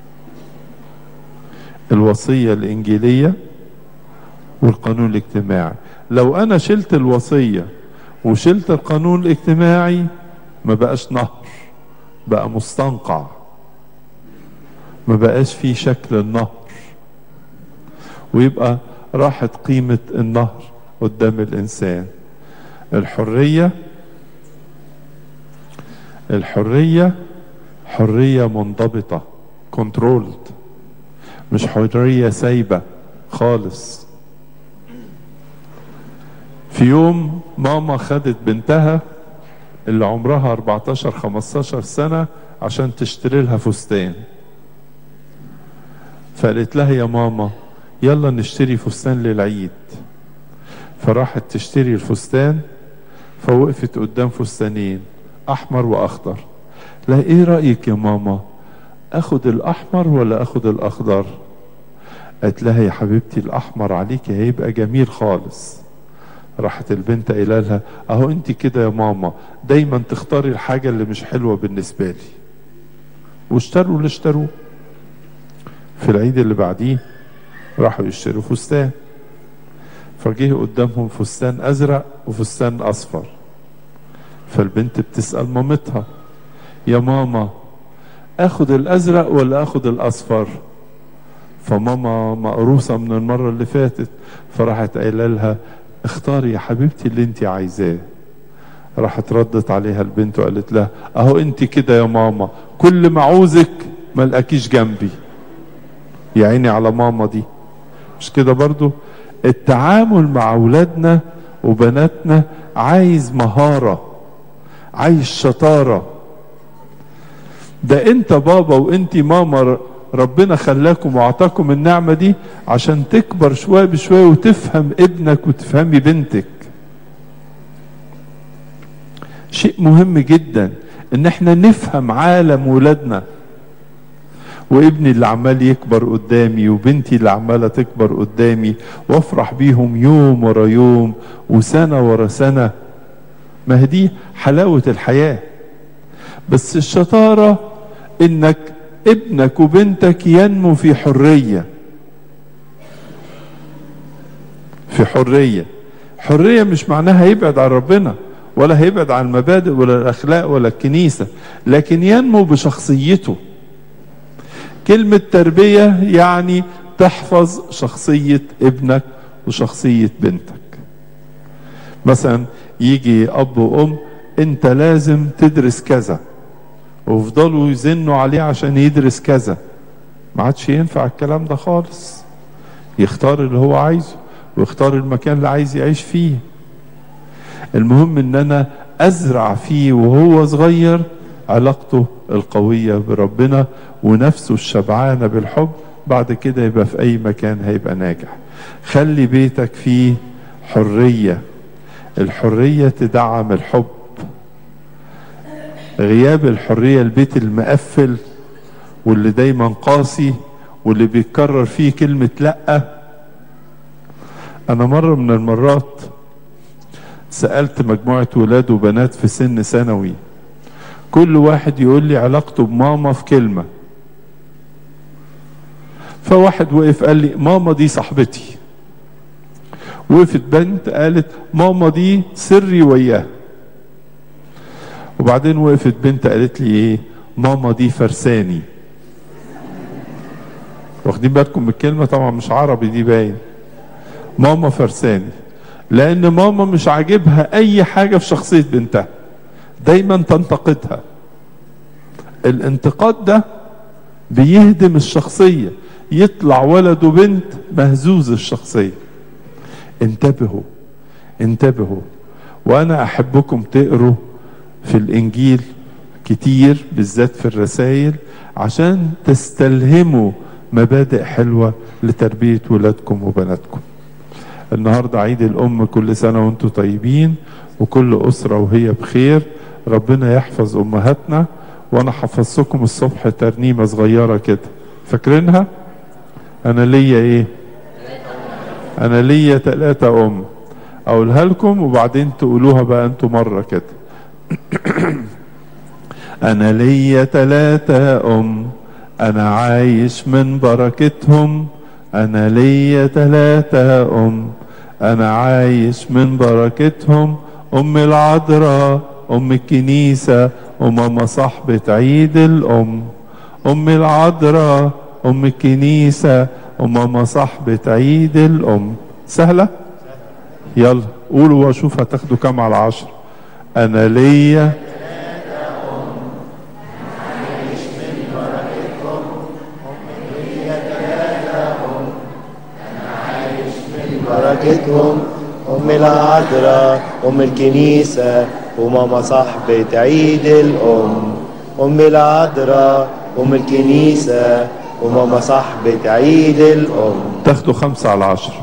الوصية الإنجيلية والقانون الاجتماعي لو أنا شلت الوصية وشلت القانون الاجتماعي ما بقاش نهر بقى مستنقع ما بقاش فيه شكل النهر ويبقى راحت قيمة النهر قدام الإنسان الحرية الحرية حرية منضبطة كنترولد مش حرية سايبة خالص في يوم ماما خدت بنتها اللي عمرها 14 15 سنة عشان تشتري لها فستان فقالت لها يا ماما يلا نشتري فستان للعيد فراحت تشتري الفستان فوقفت قدام فستانين احمر واخضر لا ايه رايك يا ماما اخد الاحمر ولا اخد الاخضر قالت لها يا حبيبتي الاحمر عليكي هيبقى جميل خالص راحت البنت قايله لها اهو انت كده يا ماما دايما تختاري الحاجه اللي مش حلوه بالنسبه لي واشتروا اللي اشتروه في العيد اللي بعديه راحوا يشتروا فستان فجه قدامهم فستان ازرق وفستان اصفر فالبنت بتسال مامتها يا ماما اخد الازرق ولا اخد الاصفر فماما مقروصه من المره اللي فاتت فراحت قايله لها اختاري يا حبيبتي اللي انت عايزاه راحت ردت عليها البنت وقالت لها اهو انت كده يا ماما كل ما عوزك ما لقاكيش جنبي يا عيني على ماما دي مش كده برضو التعامل مع اولادنا وبناتنا عايز مهارة عايز شطارة ده انت بابا وانت ماما ربنا خلاكم واعطاكم النعمة دي عشان تكبر شوية بشوية وتفهم ابنك وتفهمي بنتك شيء مهم جدا ان احنا نفهم عالم ولادنا وابني اللي عمال يكبر قدامي وبنتي اللي عماله تكبر قدامي وافرح بيهم يوم ورا يوم وسنه ورا سنه ما هي دي حلاوه الحياه بس الشطاره انك ابنك وبنتك ينمو في حريه في حريه حريه مش معناها يبعد عن ربنا ولا هيبعد عن المبادئ ولا الاخلاق ولا الكنيسه لكن ينمو بشخصيته كلمة تربية يعني تحفظ شخصية ابنك وشخصية بنتك مثلا يجي أب وأم أنت لازم تدرس كذا ويفضلوا يزنوا عليه عشان يدرس كذا ما عادش ينفع الكلام ده خالص يختار اللي هو عايزه ويختار المكان اللي عايز يعيش فيه المهم ان انا ازرع فيه وهو صغير علاقته القوية بربنا ونفسه الشبعانة بالحب بعد كده يبقى في أي مكان هيبقى ناجح خلي بيتك فيه حرية الحرية تدعم الحب غياب الحرية البيت المقفل واللي دايما قاسي واللي بيتكرر فيه كلمة لأ أنا مرة من المرات سألت مجموعة ولاد وبنات في سن ثانوي كل واحد يقول لي علاقته بماما في كلمة فواحد وقف قال لي ماما دي صاحبتي وقفت بنت قالت ماما دي سري وياه وبعدين وقفت بنت قالت لي ايه ماما دي فرساني واخدين بالكم من الكلمة طبعا مش عربي دي باين ماما فرساني لان ماما مش عاجبها اي حاجة في شخصية بنتها دايما تنتقدها الانتقاد ده بيهدم الشخصية يطلع ولد وبنت مهزوز الشخصية انتبهوا انتبهوا وانا احبكم تقروا في الانجيل كتير بالذات في الرسائل عشان تستلهموا مبادئ حلوة لتربية ولادكم وبناتكم النهاردة عيد الأم كل سنة وانتم طيبين وكل أسرة وهي بخير ربنا يحفظ أمهاتنا وأنا حفظتكم الصبح ترنيمة صغيرة كده فاكرينها؟ أنا ليا إيه؟ أنا ليا تلاتة أم أقولها لكم وبعدين تقولوها بقى أنتوا مرة كده أنا ليا تلاتة أم أنا عايش من بركتهم أنا ليا تلاتة أم أنا عايش من بركتهم أم العذراء أم الكنيسة وماما صاحبة عيد الأم أم العذراء أم الكنيسة وماما صاحبة عيد الأم سهلة؟ يلا قولوا واشوف هتاخدوا كام على عشر أنا ليا
بركتهم أم العذراء أم الكنيسة وماما صاحبة عيد الأم أم العذراء أم الكنيسة وماما صاحبة عيد الأم
تاخدوا خمسة على عشر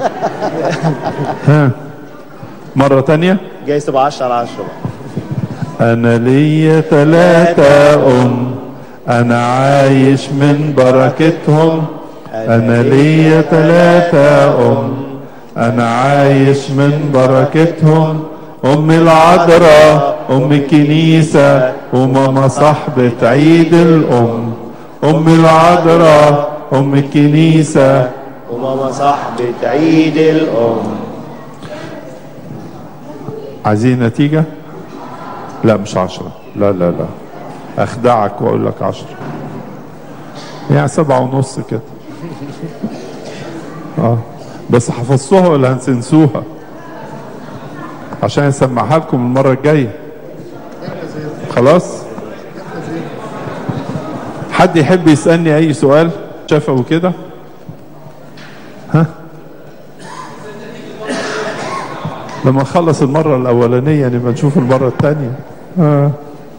ها مرة تانية
جايز تبقى 10 على 10
أنا ليا تلاتة أم أنا عايش من بركتهم أنا ليا تلاتة أم أنا عايش من بركتهم أم العذراء أم الكنيسة وماما صاحبة عيد الأم أم العذراء أم الكنيسة
وماما صاحبة عيد الأم
عايزين نتيجة؟ لا مش عشرة لا لا لا أخدعك وأقول لك عشرة يعني سبعة ونص كده اه بس حفظتوها ولا هنسنسوها عشان اسمعها لكم المرة الجاية خلاص حد يحب يسألني أي سؤال شافه كده ها لما نخلص المرة الأولانية نبقى نشوف المرة الثانية ها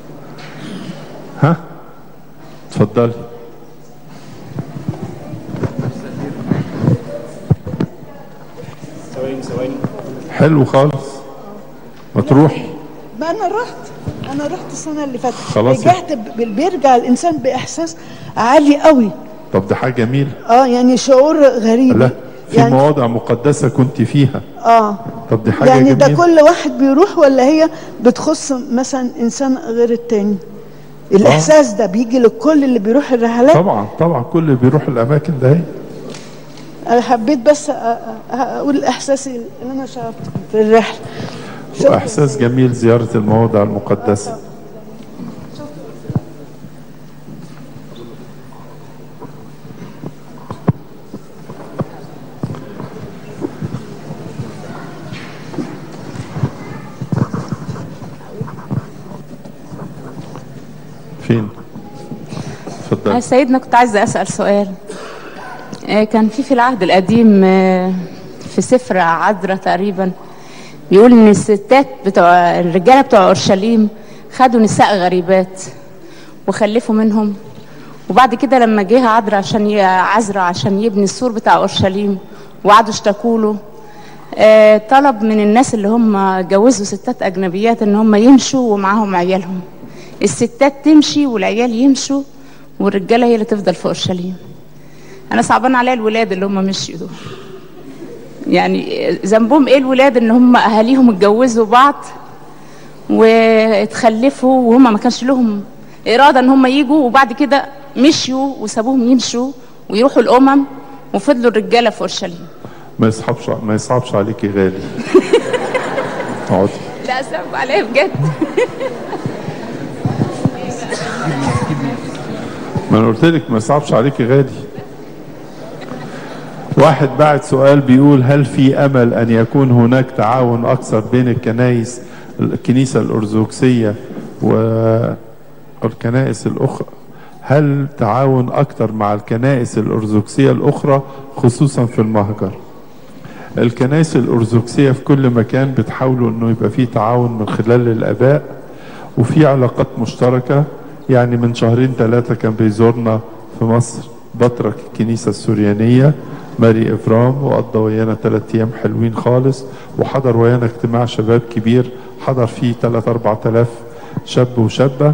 ها اتفضلي
ثواني ثواني
حلو خالص ما تروحي
ما انا رحت انا رحت السنه اللي فاتت
خلاص.
رجعت ب- بيرجع الانسان باحساس عالي قوي
طب ده حاجة جميلة
اه يعني شعور غريب
لا في
يعني
مواضع مقدسة كنت فيها
اه
طب دي حاجة
يعني ده
جميلة
كل واحد بيروح ولا هي بتخص مثلا انسان غير التاني الاحساس ده بيجي لكل اللي بيروح الرحلات
طبعا طبعا كل اللي بيروح الأماكن ده هي.
انا حبيت بس أ- أ- اقول احساسي اللي انا شعرته في الرحله شكراً.
وإحساس جميل زيارة المواضع المقدسة فين؟ اتفضل
آه، سيدنا كنت عايزة أسأل سؤال آه، كان في في العهد القديم آه، في سفر عذرة تقريبا بيقول إن الستات بتوع الرجالة بتوع أورشليم خدوا نساء غريبات وخلفوا منهم وبعد كده لما جه عذرة عشان ي- عذرة عشان يبني السور بتاع أورشليم وقعدوا اشتكوا له آه، طلب من الناس اللي هم جوزوا ستات أجنبيات إن هم يمشوا ومعاهم عيالهم الستات تمشي والعيال يمشوا والرجاله هي اللي تفضل في اورشليم انا صعبان عليا الولاد اللي هم مشيوا دول يعني ذنبهم ايه الولاد ان هم اهاليهم اتجوزوا بعض واتخلفوا وهم ما كانش لهم اراده ان هم يجوا وبعد كده مشيوا وسابوهم يمشوا ويروحوا الامم وفضلوا الرجاله في اورشليم
ما يصعبش ما يصعبش عليكي غالي اقعدي
لا صعب عليا بجد
ما انا قلت لك ما يصعبش عليكي غالي واحد بعت سؤال بيقول هل في امل ان يكون هناك تعاون اكثر بين الكنائس الكنيسه الارثوذكسيه والكنائس الاخرى هل تعاون اكثر مع الكنائس الارثوذكسيه الاخرى خصوصا في المهجر الكنائس الارثوذكسيه في كل مكان بتحاولوا انه يبقى في تعاون من خلال الاباء وفي علاقات مشتركه يعني من شهرين ثلاثه كان بيزورنا في مصر بطرك الكنيسه السوريانيه ماري إفرام وقضى ويانا ثلاث أيام حلوين خالص وحضر ويانا اجتماع شباب كبير حضر فيه 3 4000 شاب وشابة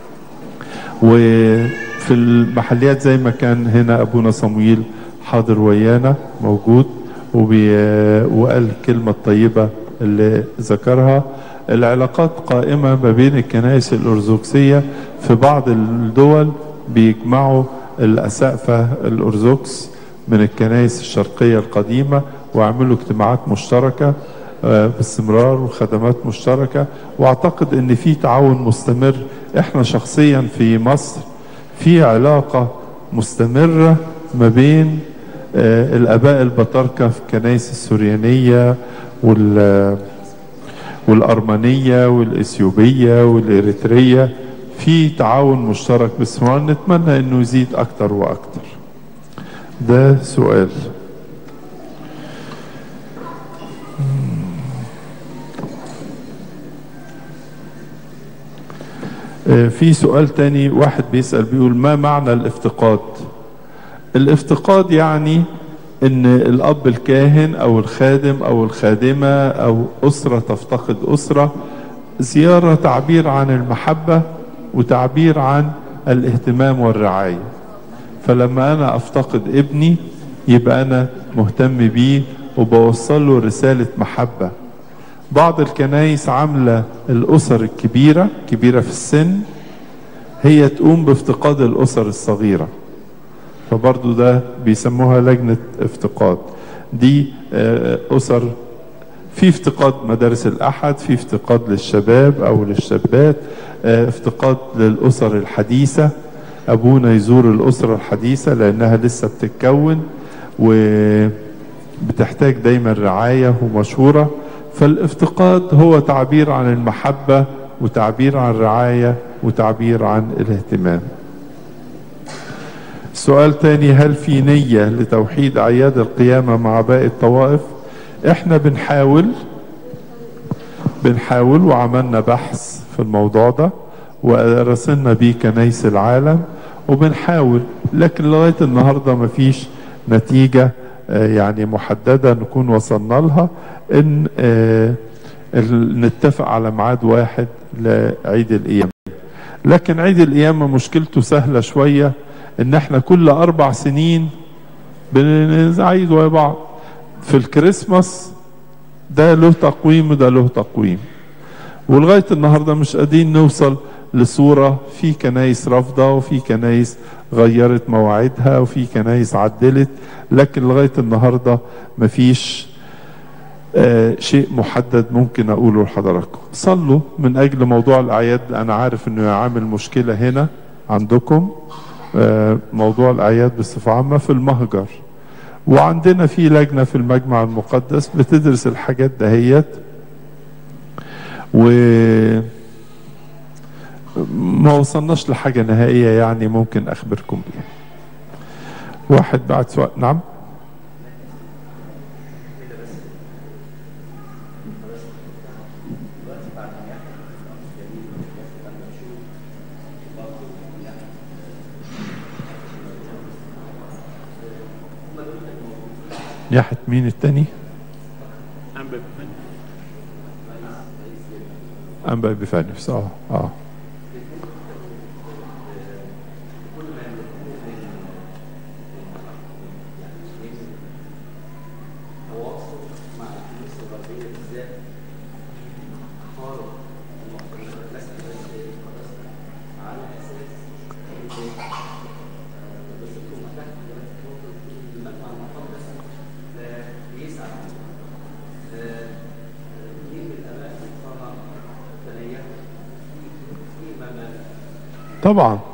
وفي المحليات زي ما كان هنا أبونا صمويل حاضر ويانا موجود وبي وقال الكلمة الطيبة اللي ذكرها العلاقات قائمة ما بين الكنائس الأرثوذكسية في بعض الدول بيجمعوا الأسقفة الأرثوذكس من الكنائس الشرقية القديمة ويعملوا اجتماعات مشتركة آه، باستمرار وخدمات مشتركة واعتقد ان في تعاون مستمر احنا شخصيا في مصر في علاقة مستمرة ما بين آه، الاباء البطاركة في الكنائس السوريانية وال والأرمنية والإثيوبية والإريترية في تعاون مشترك باستمرار نتمنى انه يزيد اكتر واكتر ده سؤال آه، في سؤال تاني واحد بيسأل بيقول ما معنى الافتقاد الافتقاد يعني ان الاب الكاهن او الخادم او الخادمة او اسرة تفتقد اسرة زيارة تعبير عن المحبة وتعبير عن الاهتمام والرعاية فلما انا افتقد ابني يبقى انا مهتم بيه وبوصل له رسالة محبة بعض الكنايس عاملة الاسر الكبيرة كبيرة في السن هي تقوم بافتقاد الاسر الصغيره فبرضو ده بيسموها لجنة افتقاد دي آه، أسر في افتقاد مدارس الأحد في افتقاد للشباب أو للشابات آه، افتقاد للأسر الحديثة أبونا يزور الأسرة الحديثة لأنها لسه بتتكون وبتحتاج دايما رعاية ومشورة فالافتقاد هو تعبير عن المحبة وتعبير عن الرعاية وتعبير عن الاهتمام سؤال تاني هل في نية لتوحيد أعياد القيامة مع باقي الطوائف احنا بنحاول بنحاول وعملنا بحث في الموضوع ده ورسلنا بيه كنايس العالم وبنحاول لكن لغاية النهاردة مفيش نتيجة آه، يعني محددة نكون وصلنا لها ان آه، ال- نتفق على ميعاد واحد لعيد القيامة لكن عيد القيامة مشكلته سهلة شوية ان احنا كل اربع سنين بنعيد ويا بعض في الكريسماس ده له تقويم وده له تقويم ولغاية النهاردة مش قادرين نوصل لصورة في كنايس رافضة وفي كنايس غيرت مواعيدها وفي كنايس عدلت لكن لغاية النهاردة مفيش آه شيء محدد ممكن أقوله لحضراتكم صلوا من أجل موضوع الأعياد أنا عارف أنه عامل مشكلة هنا عندكم آه موضوع الأعياد بصفة عامة في المهجر وعندنا في لجنة في المجمع المقدس بتدرس الحاجات دهيت و ما وصلناش لحاجة نهائية يعني ممكن أخبركم بيها واحد بعد سؤال نعم يحت مين التاني أنبا بفانفس اه اه طبعا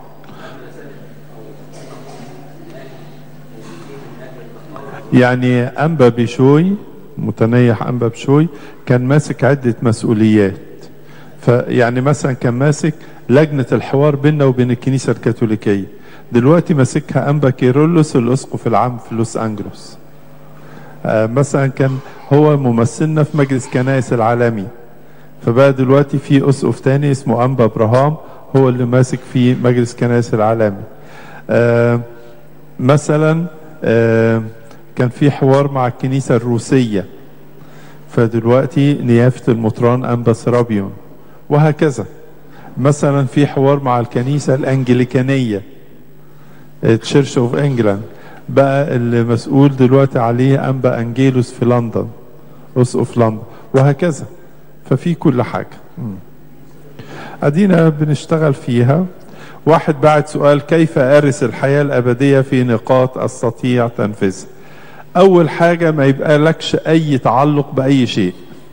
يعني أنبا بشوي متنيح أنبا بشوي كان ماسك عدة مسؤوليات فيعني مثلا كان ماسك لجنة الحوار بيننا وبين الكنيسة الكاثوليكية دلوقتي ماسكها أنبا كيرلس الأسقف العام في لوس أنجلوس آه مثلا كان هو ممثلنا في مجلس كنائس العالمي فبقى دلوقتي في أسقف تاني اسمه أنبا إبراهام هو اللي ماسك في مجلس كنائس العالمي آه مثلا آه كان في حوار مع الكنيسة الروسية فدلوقتي نيافة المطران أنبا سرابيون وهكذا مثلا في حوار مع الكنيسة الأنجليكانية تشيرش اوف انجلاند بقى اللي مسؤول دلوقتي عليه أنبا أنجيلوس في لندن أسقف لندن وهكذا ففي كل حاجة مم. أدينا بنشتغل فيها واحد بعد سؤال كيف أرث الحياة الأبدية في نقاط أستطيع تنفيذها أول حاجة ما يبقى لكش أي تعلق بأي شيء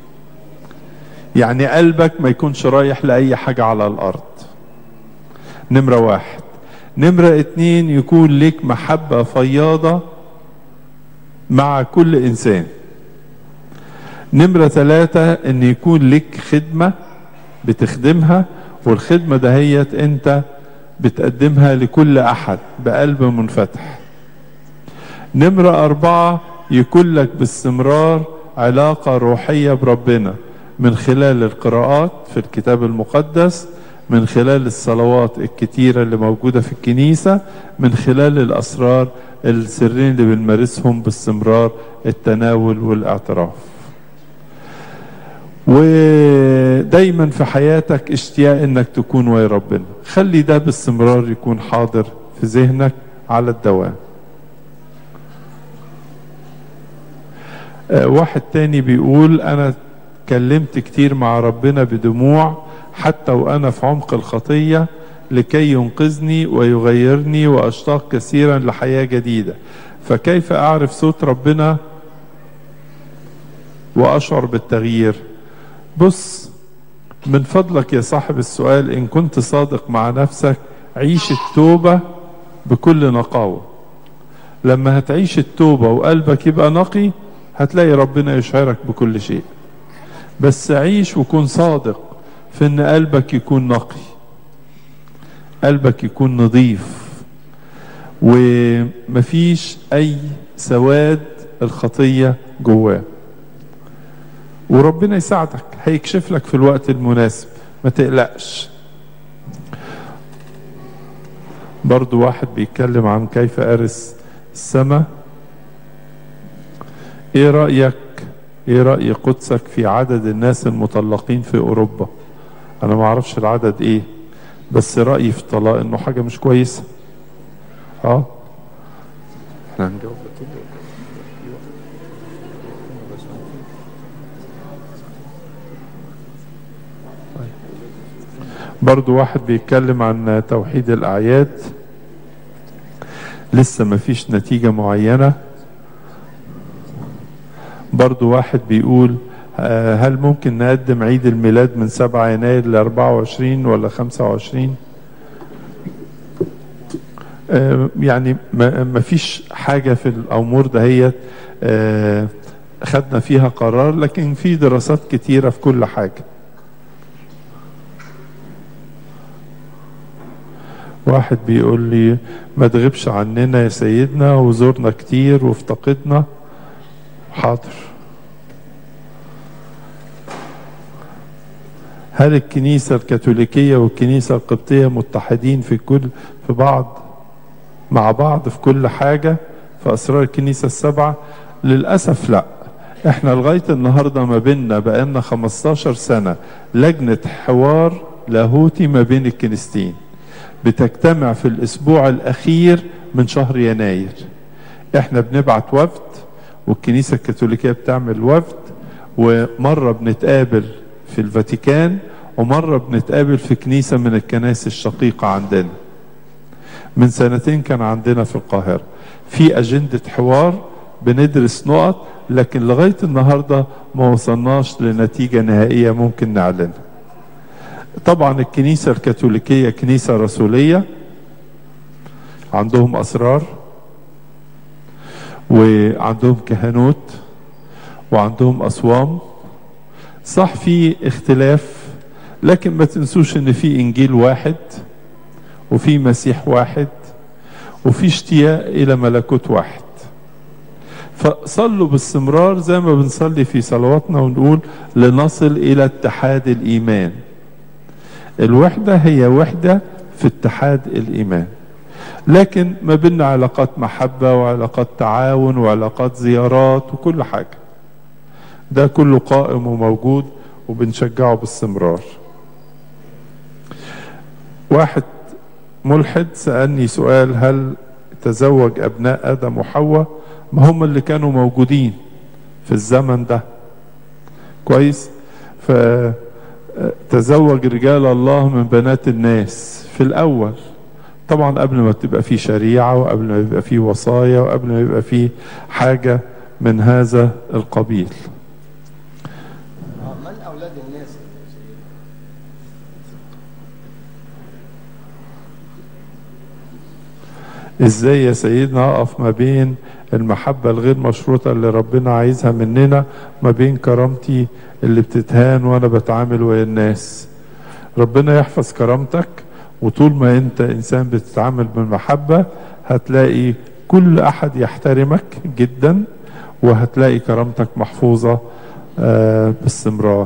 يعني قلبك ما يكونش رايح لأي حاجة على الأرض نمرة واحد نمرة اتنين يكون لك محبة فياضة مع كل إنسان نمرة ثلاثة ان يكون لك خدمة بتخدمها والخدمة دهيت انت بتقدمها لكل احد بقلب منفتح نمرة اربعة يكون لك باستمرار علاقة روحية بربنا من خلال القراءات في الكتاب المقدس من خلال الصلوات الكتيرة اللي موجودة في الكنيسة من خلال الأسرار السرين اللي بنمارسهم باستمرار التناول والاعتراف ودايما في حياتك اشتياق انك تكون ويا ربنا خلي ده باستمرار يكون حاضر في ذهنك على الدوام آه، واحد تاني بيقول انا اتكلمت كتير مع ربنا بدموع حتى وانا في عمق الخطية لكي ينقذني ويغيرني واشتاق كثيرا لحياة جديدة فكيف اعرف صوت ربنا واشعر بالتغيير بص من فضلك يا صاحب السؤال ان كنت صادق مع نفسك عيش التوبة بكل نقاوة لما هتعيش التوبة وقلبك يبقى نقي هتلاقي ربنا يشعرك بكل شيء بس عيش وكن صادق في ان قلبك يكون نقي قلبك يكون نظيف ومفيش اي سواد الخطية جواه وربنا يساعدك هيكشف لك في الوقت المناسب ما تقلقش برضو واحد بيتكلم عن كيف أرث السماء ايه رأيك ايه رأي قدسك في عدد الناس المطلقين في اوروبا انا ما اعرفش العدد ايه بس رأيي في الطلاق انه حاجة مش كويسة اه احنا هنجاوب برضو واحد بيتكلم عن توحيد الأعياد لسه ما فيش نتيجة معينة برضو واحد بيقول آه، هل ممكن نقدم عيد الميلاد من 7 يناير ل 24 ولا 25 آه، يعني ما ما فيش حاجة في الأمور دهيت آه، خدنا فيها قرار لكن في دراسات كتيرة في كل حاجة واحد بيقول لي ما تغيبش عننا يا سيدنا وزورنا كتير وافتقدنا حاضر هل الكنيسة الكاثوليكية والكنيسة القبطية متحدين في كل في بعض مع بعض في كل حاجة في أسرار الكنيسة السبعة للأسف لا احنا لغاية النهاردة ما بيننا بقالنا 15 سنة لجنة حوار لاهوتي ما بين الكنيستين بتجتمع في الاسبوع الاخير من شهر يناير احنا بنبعت وفد والكنيسة الكاثوليكية بتعمل وفد ومرة بنتقابل في الفاتيكان ومرة بنتقابل في كنيسة من الكنائس الشقيقة عندنا من سنتين كان عندنا في القاهرة في أجندة حوار بندرس نقط لكن لغاية النهاردة ما وصلناش لنتيجة نهائية ممكن نعلنها طبعا الكنيسة الكاثوليكية كنيسة رسولية عندهم أسرار وعندهم كهنوت وعندهم أصوام صح في اختلاف لكن ما تنسوش ان في انجيل واحد وفي مسيح واحد وفي اشتياق الى ملكوت واحد فصلوا باستمرار زي ما بنصلي في صلواتنا ونقول لنصل الى اتحاد الايمان الوحدة هي وحدة في اتحاد الإيمان لكن ما بيننا علاقات محبة وعلاقات تعاون وعلاقات زيارات وكل حاجة ده كله قائم وموجود وبنشجعه باستمرار واحد ملحد سألني سؤال هل تزوج أبناء آدم وحواء ما هم اللي كانوا موجودين في الزمن ده كويس فتزوج رجال الله من بنات الناس في الأول طبعا قبل ما تبقى في شريعة وقبل ما يبقى في وصايا وقبل ما يبقى في حاجة من هذا القبيل
من اولاد الناس
ازاي يا سيدنا اقف ما بين المحبة الغير مشروطة اللي ربنا عايزها مننا ما بين كرامتي اللي بتتهان وانا بتعامل ويا الناس ربنا يحفظ كرامتك وطول ما انت انسان بتتعامل بالمحبة هتلاقي كل احد يحترمك جدا وهتلاقي كرامتك محفوظة آه باستمرار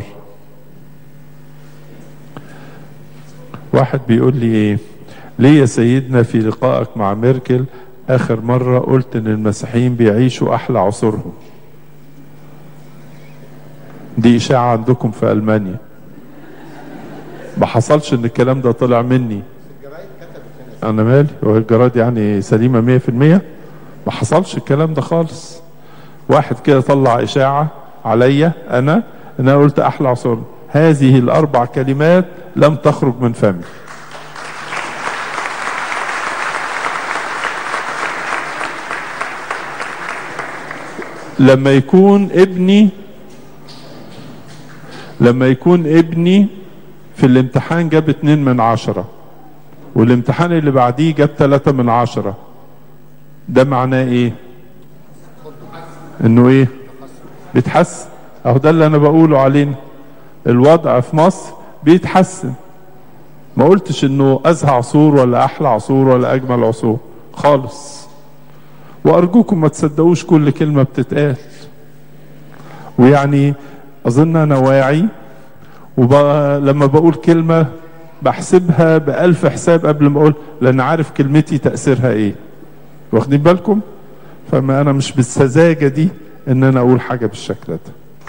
واحد بيقول لي ايه ليه يا سيدنا في لقائك مع ميركل اخر مرة قلت ان المسيحيين بيعيشوا احلى عصورهم دي اشاعة عندكم في المانيا ما حصلش ان الكلام ده طلع مني انا مالي هو الجراد يعني سليمة مية في المية ما حصلش الكلام ده خالص واحد كده طلع اشاعة عليا انا ان انا قلت احلى عصور هذه الاربع كلمات لم تخرج من فمي لما يكون ابني لما يكون ابني في الامتحان جاب اتنين من عشرة والامتحان اللي بعديه جاب تلاتة من عشرة ده معناه ايه انه ايه بيتحسن اهو ده اللي انا بقوله علينا الوضع في مصر بيتحسن ما قلتش انه ازهى عصور ولا احلى عصور ولا اجمل عصور خالص وارجوكم ما تصدقوش كل كلمة بتتقال ويعني اظن انا واعي ولما بقول كلمة بحسبها بألف حساب قبل ما اقول لان عارف كلمتي تأثيرها ايه واخدين بالكم فما انا مش بالسذاجة دي ان انا اقول حاجة بالشكل ده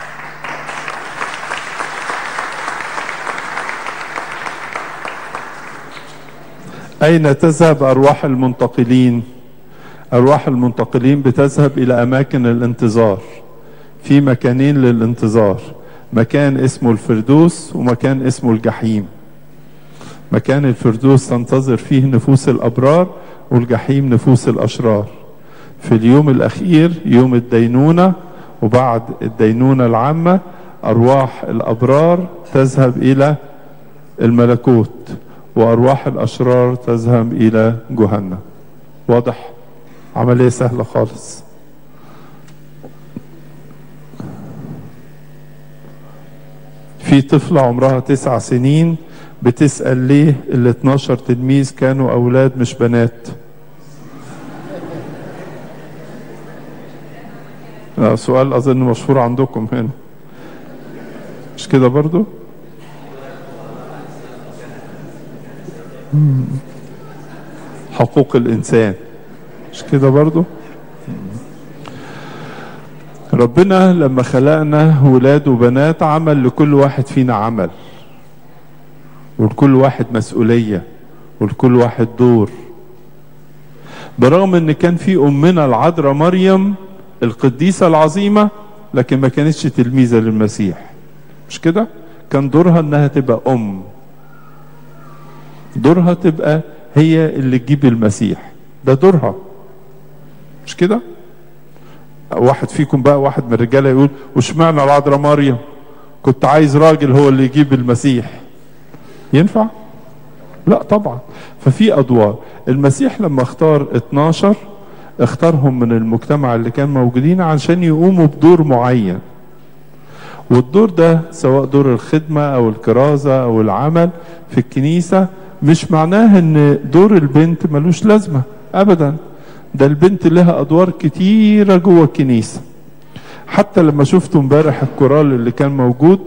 اين تذهب ارواح المنتقلين ارواح المنتقلين بتذهب الى اماكن الانتظار في مكانين للانتظار مكان اسمه الفردوس ومكان اسمه الجحيم مكان الفردوس تنتظر فيه نفوس الابرار والجحيم نفوس الاشرار في اليوم الاخير يوم الدينونه وبعد الدينونه العامه ارواح الابرار تذهب الى الملكوت وارواح الاشرار تذهب الى جهنم واضح عمليه سهله خالص في طفلة عمرها تسع سنين بتسأل ليه ال 12 تلميذ كانوا أولاد مش بنات آه، سؤال أظن مشهور عندكم هنا مش كده برضو مم. حقوق الإنسان مش كده برضو ربنا لما خلقنا ولاد وبنات عمل لكل واحد فينا عمل ولكل واحد مسؤولية ولكل واحد دور برغم ان كان في امنا العذراء مريم القديسة العظيمة لكن ما كانتش تلميذة للمسيح مش كده كان دورها انها تبقى ام دورها تبقى هي اللي تجيب المسيح ده دورها مش كده واحد فيكم بقى واحد من الرجاله يقول واشمعنى العذراء مريم كنت عايز راجل هو اللي يجيب المسيح ينفع لا طبعا ففي ادوار المسيح لما اختار 12 اختارهم من المجتمع اللي كان موجودين عشان يقوموا بدور معين والدور ده سواء دور الخدمة او الكرازة او العمل في الكنيسة مش معناه ان دور البنت ملوش لازمة ابدا ده البنت لها ادوار كتيرة جوه الكنيسة حتى لما شفتوا امبارح الكورال اللي كان موجود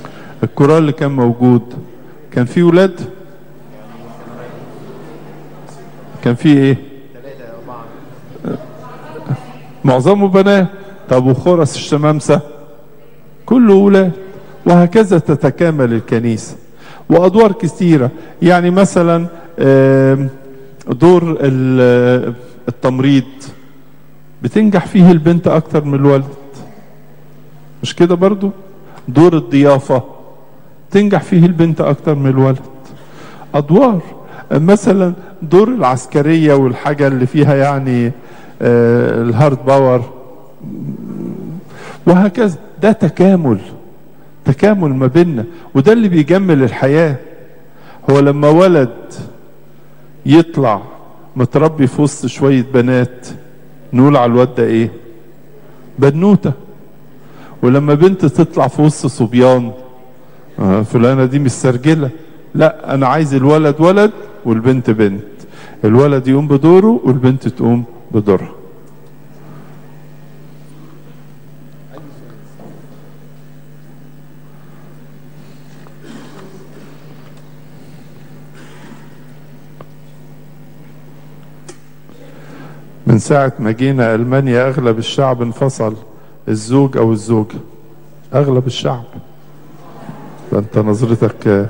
الكورال اللي كان موجود كان فيه ولاد كان في ايه معظمه بنات طب وخرس الشمامسة كله ولاد وهكذا تتكامل الكنيسة وأدوار كثيرة يعني مثلا آم، دور ال- التمريض بتنجح فيه البنت أكتر من الولد مش كده برضو دور الضيافة تنجح فيه البنت أكتر من الولد أدوار مثلا دور العسكرية والحاجة اللي فيها يعني آه، الهارد باور وهكذا ده تكامل تكامل ما بيننا وده اللي بيجمل الحياة هو لما ولد يطلع متربي في وسط شوية بنات نقول على الواد ده ايه بنوتة ولما بنت تطلع في وسط صبيان آه فلانة دي مسترجلة لا انا عايز الولد ولد والبنت بنت الولد يقوم بدوره والبنت تقوم بدورها من ساعة ما جينا ألمانيا أغلب الشعب انفصل الزوج أو الزوجة أغلب الشعب فأنت نظرتك آه،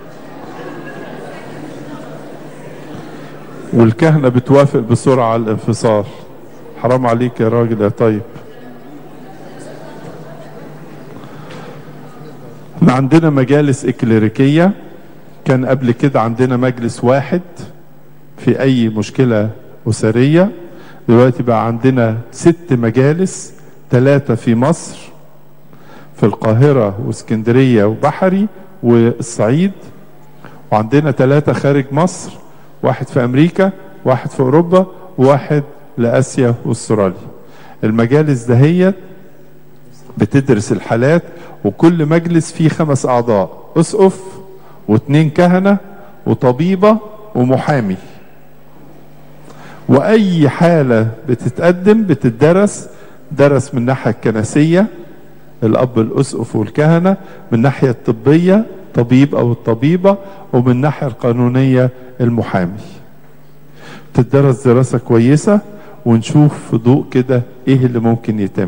والكهنة بتوافق بسرعة على الانفصال حرام عليك يا راجل يا طيب احنا عندنا مجالس إكليريكية كان قبل كده عندنا مجلس واحد في أي مشكلة أسرية دلوقتي بقى عندنا ست مجالس ثلاثة في مصر في القاهرة واسكندرية وبحري والصعيد وعندنا ثلاثة خارج مصر واحد في أمريكا واحد في أوروبا وواحد لآسيا واستراليا المجالس دهيت بتدرس الحالات وكل مجلس فيه خمس أعضاء أسقف واثنين كهنة وطبيبة ومحامي واي حاله بتتقدم بتدرس درس من الناحيه الكنسيه الاب الاسقف والكهنه من الناحيه الطبيه طبيب او الطبيبه ومن الناحيه القانونيه المحامي تدرس دراسه كويسه ونشوف في ضوء كده ايه اللي ممكن يتم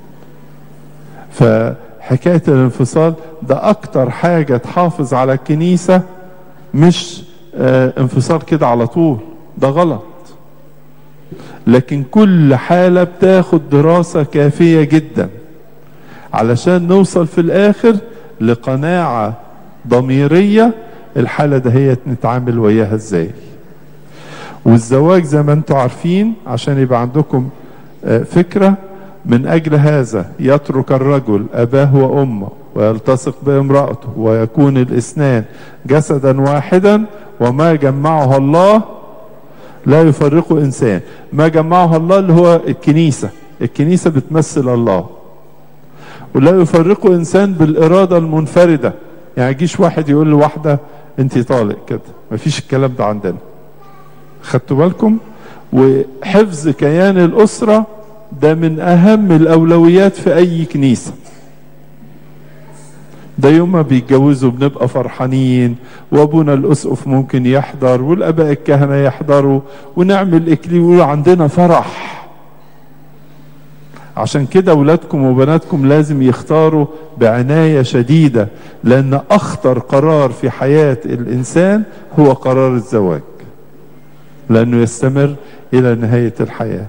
فحكايه الانفصال ده اكتر حاجه تحافظ على الكنيسه مش آه انفصال كده على طول ده غلط لكن كل حالة بتاخد دراسة كافية جدا علشان نوصل في الآخر لقناعة ضميرية الحالة دهيت نتعامل وياها ازاي والزواج زي ما انتم عارفين عشان يبقى عندكم آه، فكرة من أجل هذا يترك الرجل أباه وأمه ويلتصق بامرأته ويكون الاثنان جسدا واحدا وما جمعه الله لا يفرقه انسان ما جمعه الله اللي هو الكنيسه الكنيسه بتمثل الله ولا يفرقه انسان بالاراده المنفرده يعني يجيش واحد يقول لواحده انت طالق كده مفيش الكلام ده عندنا خدتوا بالكم وحفظ كيان الاسره ده من اهم الاولويات في اي كنيسه ده يوم ما بيتجوزوا بنبقى فرحانين وابونا الاسقف ممكن يحضر والاباء الكهنه يحضروا ونعمل اكليل ويقولوا عندنا فرح عشان كده اولادكم وبناتكم لازم يختاروا بعنايه شديده لان اخطر قرار في حياه الانسان هو قرار الزواج لانه يستمر الى نهايه الحياه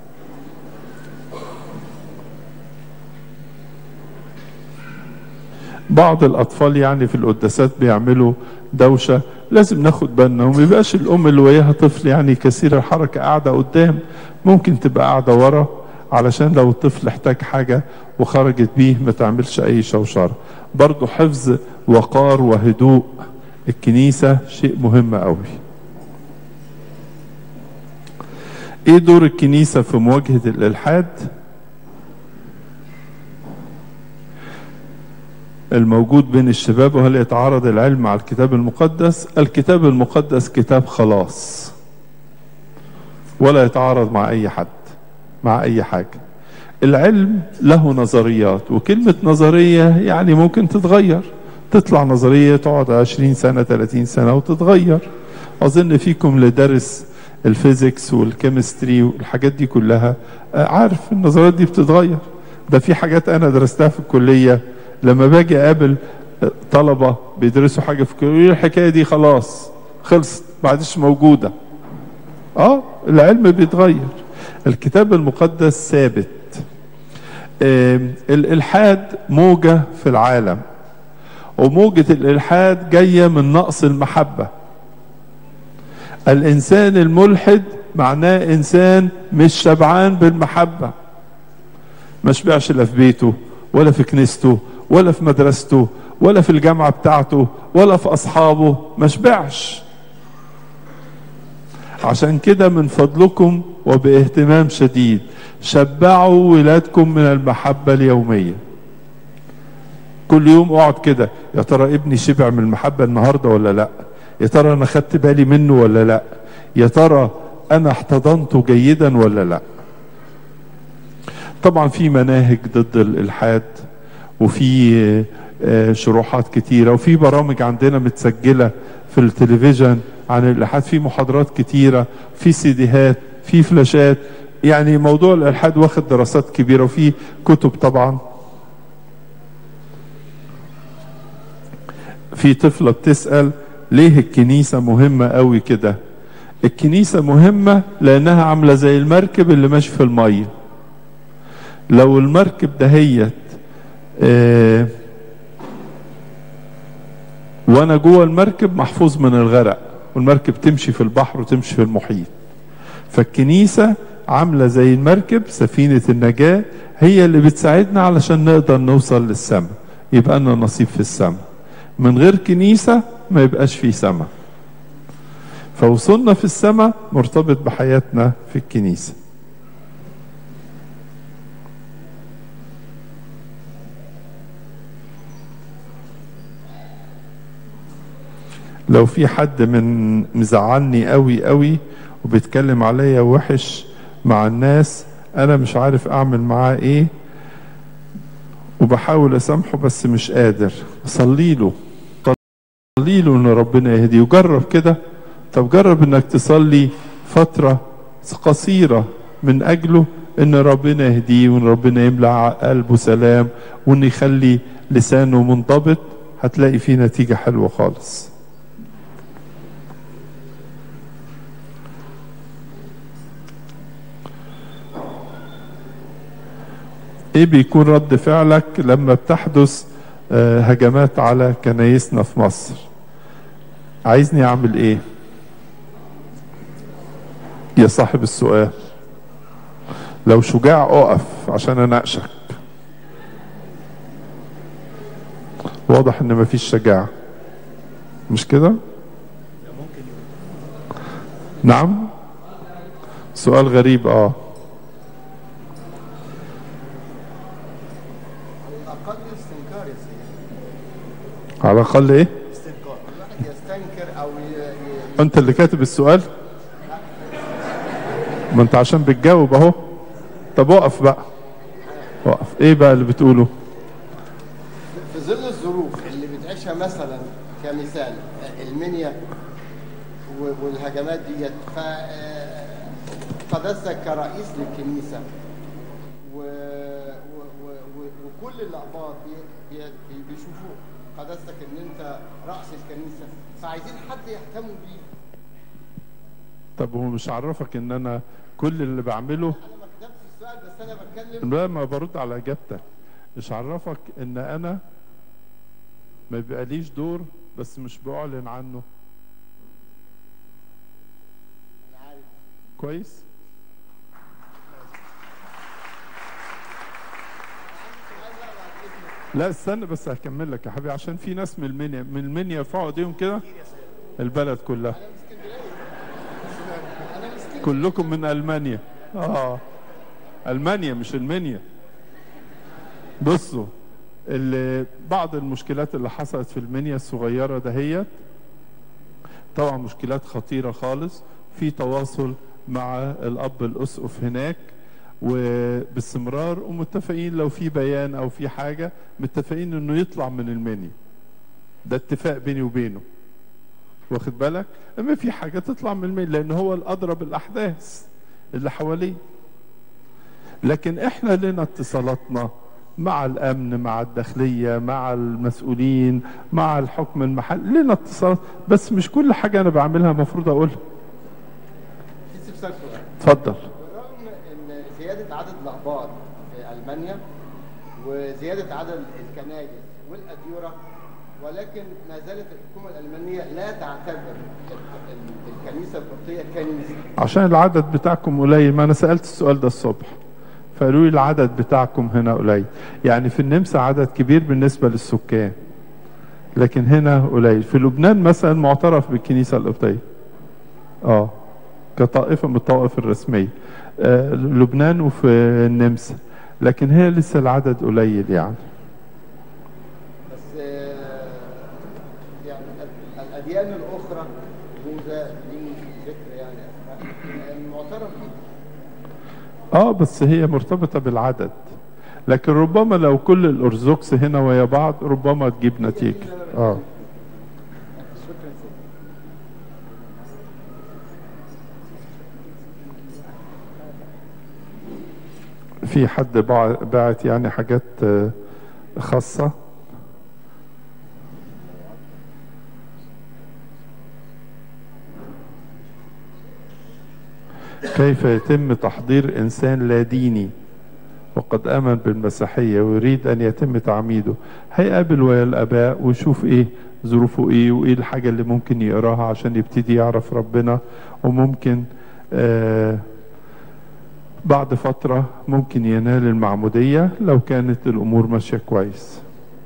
بعض الاطفال يعني في القداسات بيعملوا دوشه لازم ناخد بالنا وما يبقاش الام اللي وياها طفل يعني كثير الحركه قاعده قدام ممكن تبقى قاعده ورا علشان لو الطفل احتاج حاجه وخرجت بيه ما تعملش اي شوشره برضه حفظ وقار وهدوء الكنيسه شيء مهم قوي ايه دور الكنيسه في مواجهه الالحاد الموجود بين الشباب وهل يتعارض العلم مع الكتاب المقدس الكتاب المقدس كتاب خلاص ولا يتعارض مع اي حد مع اي حاجة العلم له نظريات وكلمة نظرية يعني ممكن تتغير تطلع نظرية تقعد عشرين سنة ثلاثين سنة وتتغير أظن فيكم اللي درس الفيزيكس والكيمستري والحاجات دي كلها آه، عارف النظريات دي بتتغير ده في حاجات انا درستها في الكليه لما باجي اقابل آه، طلبه بيدرسوا حاجه في الكليه يقولوا لي الحكايه دي خلاص خلصت ما عادش موجوده اه العلم بيتغير الكتاب المقدس ثابت آم، الالحاد موجه في العالم وموجه الالحاد جايه من نقص المحبه الانسان الملحد معناه انسان مش شبعان بالمحبه ما شبعش لا في بيته ولا في كنيسته ولا في مدرسته ولا في الجامعه بتاعته ولا في اصحابه ما شبعش عشان كده من فضلكم وباهتمام شديد شبعوا ولادكم من المحبة اليومية كل يوم اقعد كده يا ترى ابني شبع من المحبة النهاردة ولا لا يا ترى انا خدت بالي منه ولا لا يا ترى انا احتضنته جيدا ولا لا طبعا في مناهج ضد الالحاد وفي آه، شروحات كتيرة وفي برامج عندنا متسجلة في التلفزيون عن الالحاد في محاضرات كتيرة في سيديهات في فلاشات يعني موضوع الالحاد واخد دراسات كبيرة وفي كتب طبعا في طفلة بتسأل ليه الكنيسة مهمة قوي كده الكنيسة مهمة لأنها عاملة زي المركب اللي ماشي في المية لو المركب دهيت آه وانا جوه المركب محفوظ من الغرق والمركب تمشي في البحر وتمشي في المحيط فالكنيسة عاملة زي المركب سفينة النجاة هي اللي بتساعدنا علشان نقدر نوصل للسماء يبقى لنا نصيب في السماء من غير كنيسة ما يبقاش في سماء فوصولنا في السماء مرتبط بحياتنا في الكنيسه لو في حد من مزعلني قوي قوي وبيتكلم عليا وحش مع الناس انا مش عارف اعمل معاه ايه وبحاول اسامحه بس مش قادر صلي له صلي له ان ربنا يهديه وجرب كده طب جرب انك تصلي فترة قصيرة من اجله ان ربنا يهديه وان ربنا يملأ قلبه سلام وان يخلي لسانه منضبط هتلاقي فيه نتيجة حلوة خالص ايه بيكون رد فعلك لما بتحدث آه، هجمات على كنايسنا في مصر عايزني اعمل ايه يا صاحب السؤال لو شجاع اقف عشان اناقشك واضح ان مفيش شجاعة مش كده نعم سؤال غريب اه
اقل استنكار يا سيدي
على الاقل ايه
استنكار الواحد يستنكر او ي... ي...
انت اللي كاتب السؤال ما انت عشان بتجاوب اهو طب وقف بقى وقف ايه بقى اللي بتقوله
في ظل الظروف اللي بتعيشها مثلا كمثال المنيا و- والهجمات ديت ف قداستك كرئيس للكنيسه و... و... و... و... وكل الاقباط بي... بي... بي- بيشوفوك قداستك ان انت راس الكنيسه فعايزين حد يهتموا بيه
طب هو مش عرفك ان انا كل اللي بعمله
انا ما كتبتش السؤال بس انا بتكلم
لا ما برد على اجابتك مش عرفك ان انا ما بيبقاليش دور بس مش بعلن عنه
انا عارف
كويس لا استنى بس هكمل لك يا حبيبي عشان في ناس من المنيا من المنيا يرفعوا ايديهم كده البلد كلها كلكم من المانيا اه المانيا مش المنيا بصوا اللي بعض المشكلات اللي حصلت في المنيا الصغيره دهيت طبعا مشكلات خطيره خالص في تواصل مع الاب الاسقف هناك وباستمرار ومتفقين لو في بيان او في حاجه متفقين انه يطلع من المنيا ده اتفاق بيني وبينه واخد بالك اما في حاجه تطلع من الميل لان هو الاضرب الاحداث اللي حواليه لكن احنا لنا اتصالاتنا مع الامن مع الداخليه مع المسؤولين مع الحكم المحلي لنا اتصالات بس مش كل حاجه انا بعملها المفروض اقولها
في استفسار سؤال
اتفضل
بالرغم ان زياده عدد الاقباط في المانيا وزياده عدد الكنائس والاديره ولكن ما زالت الحكومه الالمانيه لا تعتبر ال- ال- الكنيسه القبطيه كنيسه
عشان العدد بتاعكم قليل ما انا سالت السؤال ده الصبح فقالوا لي العدد بتاعكم هنا قليل يعني في النمسا عدد كبير بالنسبه للسكان لكن هنا قليل في لبنان مثلا معترف بالكنيسه القبطيه اه كطائفه من الطوائف الرسميه آه لبنان وفي النمسا لكن هي لسه العدد قليل يعني
بس آه، يعني ال- الاديان الاخرى بوذا دين ذكر يعني اسماء المعترف بيه
اه بس هي مرتبطة بالعدد لكن ربما لو كل الأرثوذكس هنا ويا بعض ربما تجيب نتيجة اه
شكرا سيدي
في حد باع- باعت يعني حاجات آه، خاصة كيف يتم تحضير إنسان لا ديني وقد آمن بالمسيحية ويريد أن يتم تعميده هيقابل ويا الآباء ويشوف إيه ظروفه إيه وإيه الحاجة اللي ممكن يقراها عشان يبتدي يعرف ربنا وممكن آه بعد فترة ممكن ينال المعمودية لو كانت الأمور ماشية كويس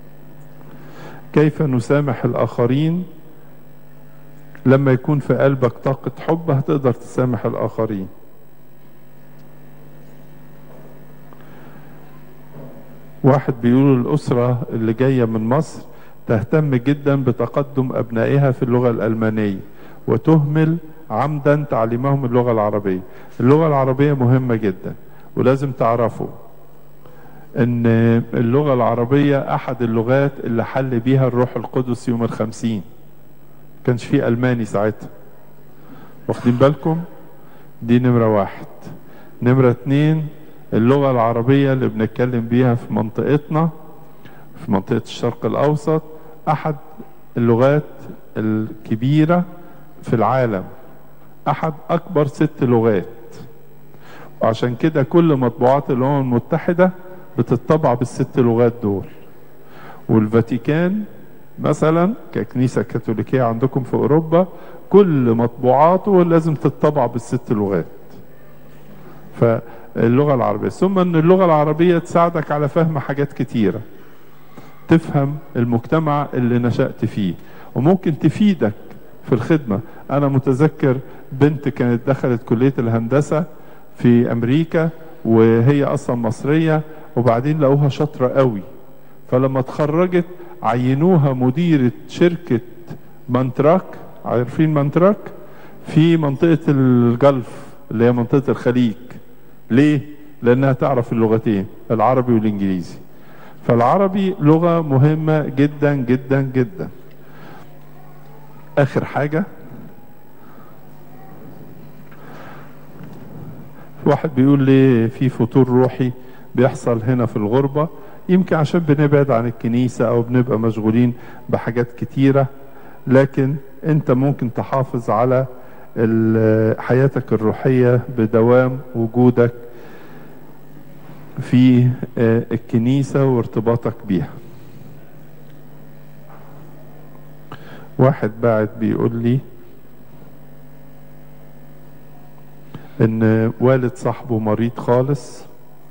كيف نسامح الآخرين لما يكون في قلبك طاقة حب هتقدر تسامح الآخرين واحد بيقول الأسرة اللي جاية من مصر تهتم جدا بتقدم أبنائها في اللغة الألمانية وتهمل عمدا تعليمهم اللغة العربية اللغة العربية مهمة جدا ولازم تعرفوا ان اللغة العربية احد اللغات اللي حل بيها الروح القدس يوم الخمسين كانش فيه الماني ساعتها واخدين بالكم دي نمرة واحد نمرة اتنين اللغة العربية اللي بنتكلم بيها في منطقتنا في منطقة الشرق الأوسط أحد اللغات الكبيرة في العالم أحد أكبر ست لغات وعشان كده كل مطبوعات الأمم المتحدة بتطبع بالست لغات دول والفاتيكان مثلا ككنيسة كاثوليكية عندكم في أوروبا كل مطبوعاته لازم تطبع بالست لغات فاللغة العربية ثم أن اللغة العربية تساعدك على فهم حاجات كتيرة تفهم المجتمع اللي نشأت فيه وممكن تفيدك في الخدمة أنا متذكر بنت كانت دخلت كلية الهندسة في أمريكا وهي أصلا مصرية وبعدين لقوها شاطرة قوي فلما اتخرجت عينوها مديرة شركة مانتراك عارفين مانتراك في منطقة الجلف اللي هي منطقة الخليج ليه؟ لأنها تعرف اللغتين العربي والإنجليزي فالعربي لغة مهمة جدا جدا جدا آخر حاجة واحد بيقول لي في فتور روحي بيحصل هنا في الغربة يمكن عشان بنبعد عن الكنيسة أو بنبقى مشغولين بحاجات كتيرة لكن أنت ممكن تحافظ على ال- حياتك الروحية بدوام وجودك في آه، الكنيسة وارتباطك بيها واحد بعد بيقول لي ان والد صاحبه مريض خالص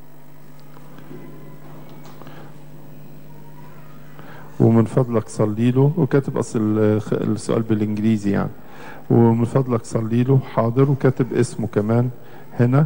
ومن فضلك صلي له وكاتب اصل الخ- السؤال بالانجليزي يعني ومن فضلك صلي له حاضر وكاتب اسمه كمان هنا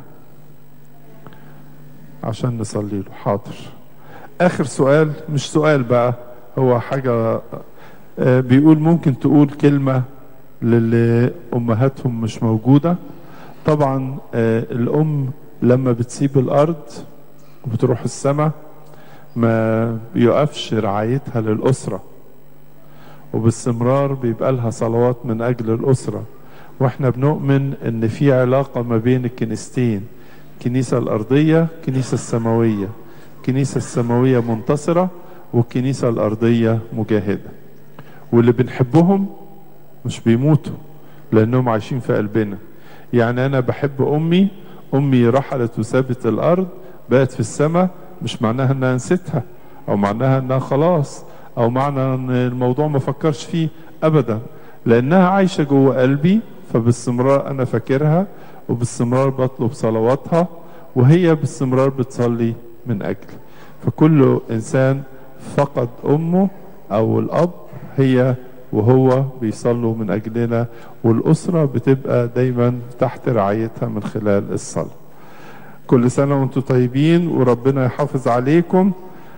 عشان نصلي له حاضر اخر سؤال مش سؤال بقى هو حاجة آه، بيقول ممكن تقول كلمة للي امهاتهم مش موجودة طبعا آه، الام لما بتسيب الارض وبتروح السماء ما بيقفش رعايتها للأسرة وباستمرار بيبقى لها صلوات من أجل الأسرة واحنا بنؤمن ان في علاقة ما بين الكنيستين الكنيسة الأرضية الكنيسة السماوية الكنيسة السماوية منتصرة والكنيسة الأرضية مجاهدة واللي بنحبهم مش بيموتوا لأنهم عايشين في قلبنا يعني أنا بحب أمي أمي رحلت وسابت الأرض بقت في السماء مش معناها أنها نسيتها أو معناها أنها خلاص أو معنى أن الموضوع ما فكرش فيه أبدا لأنها عايشة جوه قلبي فباستمرار أنا فاكرها وباستمرار بطلب صلواتها وهي باستمرار بتصلي من أجلي فكل إنسان فقد أمه أو الأب هي وهو بيصلوا من أجلنا والأسرة بتبقى دايما تحت رعايتها من خلال الصلاة كل سنة وانتم طيبين وربنا يحافظ عليكم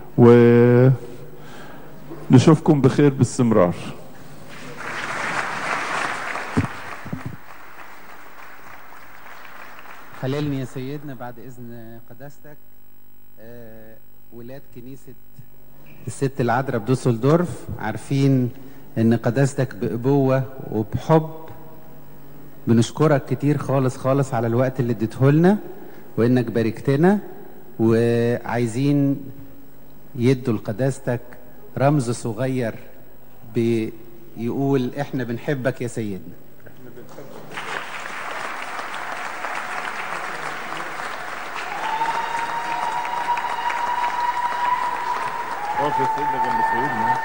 ونشوفكم بخير باستمرار
خللني يا سيدنا بعد إذن قداستك آه، ولاد كنيسة الست العذراء بدوسلدورف عارفين ان قداستك بأبوة وبحب بنشكرك كتير خالص خالص على الوقت اللي اديته لنا وانك باركتنا وعايزين يدوا لقداستك رمز صغير بيقول احنا بنحبك يا سيدنا
واقف يا سيدنا جنب سيدنا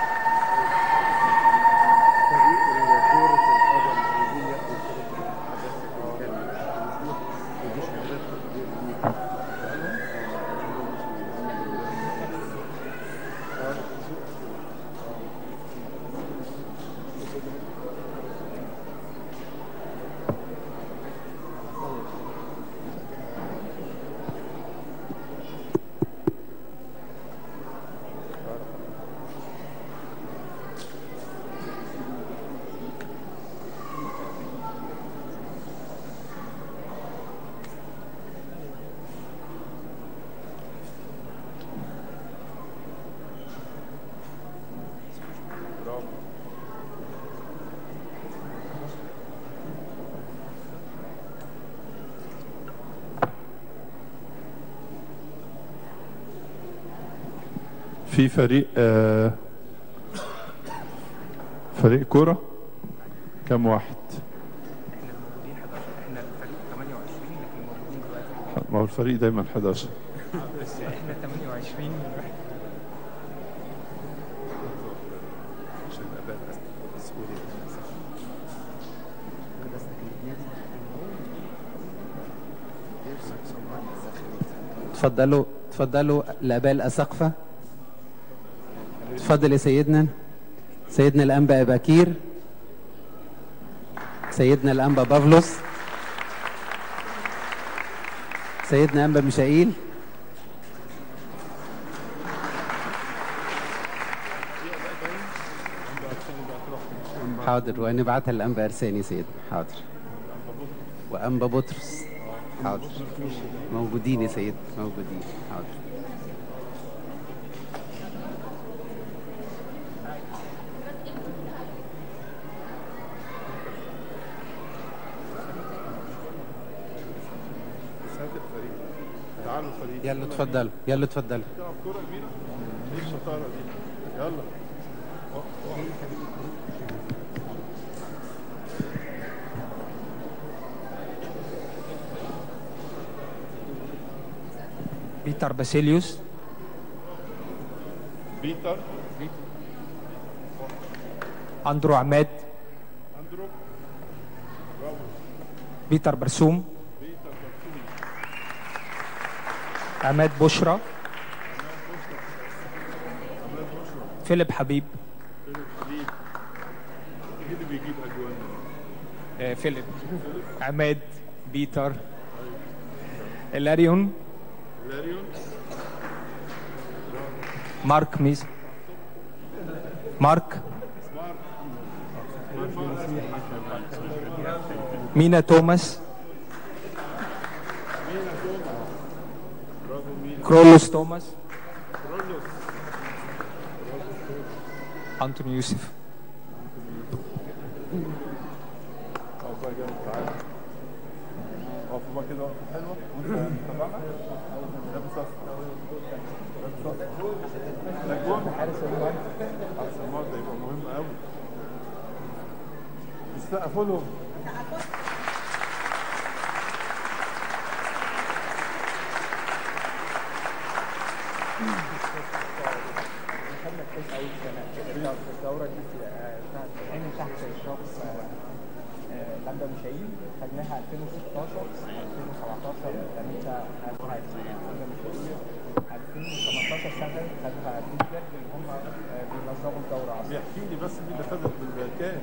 في فريق آه فريق كرة كم واحد؟ ما هو الفريق دايما 11
بس احنا 28
تفضلوا تفضلوا الآباء الأساقفة تفضل يا سيدنا سيدنا الأنبا أباكير سيدنا الأنبا بافلوس سيدنا أنبا ميشائيل حاضر ونبعتها للأنبا أرساني سيدنا حاضر وأنبا بطرس حاضر موجودين يا سيدنا موجودين حاضر
تعالوا الفريق
يلا اتفضلوا يلا اتفضلوا
تلعب كرة كبيرة ايه الشطارة دي يلا
بيتر باسيليوس
بيتر
اندرو عماد
اندرو برافو
بيتر برسوم
بيتر برسوم
عماد بشرى فيليب حبيب
فيليب حبيب ايه اللي بيجيب اجوان
آه، فيليب عماد بيتر الاريون
لاريون
مارك ميز مارك مينا توماس كرولوس توماس
كرولوس
أنتوني يوسف
بقى جامد تعالى اقف بقى كده وقفه حلوه وانت تابعنا لابس اصفر لابس اصفر ده جون حارس المرمى حارس المرمى ده يبقى مهم قوي يسقفوا لهم
خدنا الكاس اول سنه كده في الدوره دي في آه، بتاعت عين تحت اشراف لمبه مشاهير خدناها 2016 2017 ثلاثه العاب لمبه مشاهير 2018 سنه خدها بيجر اللي هم آه، بينظموا الدوره اصلا
بيحكي لي بس مين اللي خدت بالكاس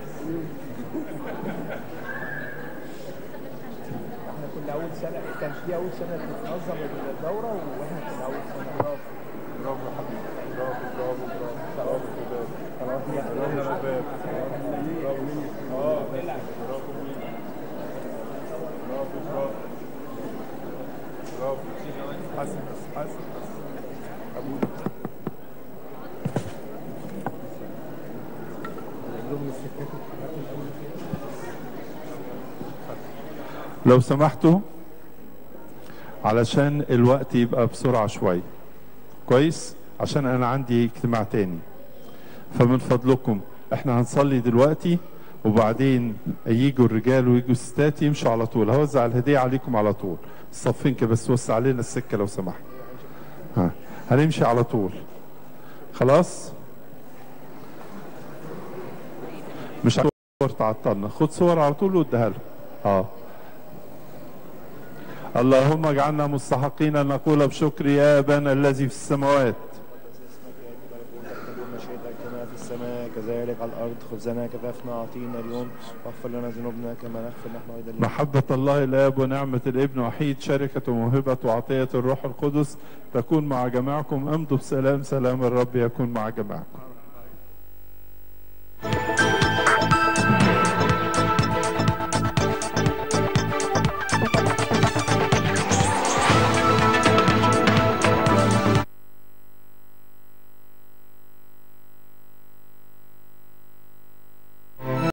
احنا كنا اول سنه كان في اول سنه بتنظم الدوره واحنا كنا اول سنه برافو
برافو يا حبيبي برافو برافو برافو برافو شباب
خلاص يا
برافو يا شباب برافو اه برافو مين برافو برافو برافو حسن بس حسن بس ابونا لو سمحتوا علشان الوقت يبقى بسرعة شوية كويس عشان انا عندي اجتماع تاني فمن فضلكم احنا هنصلي دلوقتي وبعدين يجوا الرجال ويجوا الستات يمشوا على طول هوزع الهدية عليكم على طول الصفين كده بس وسع علينا السكة لو سمحت ها هنمشي على طول خلاص مش عايز صور تعطلنا خد صور على طول واديها لهم اه اللهم اجعلنا مستحقين ان نقول بشكر يا ابانا الذي في السماوات
تكون مشيئتك كما في السماء كذلك على الارض خبزنا كفافنا اعطينا اليوم واغفر لنا ذنوبنا كما نغفر نحن ايضا لمن
محبة الله الآب ونعمة الابن وحيد شركة وموهبة وعطية الروح القدس تكون مع جميعكم امضوا بسلام سلام الرب يكون مع جميعكم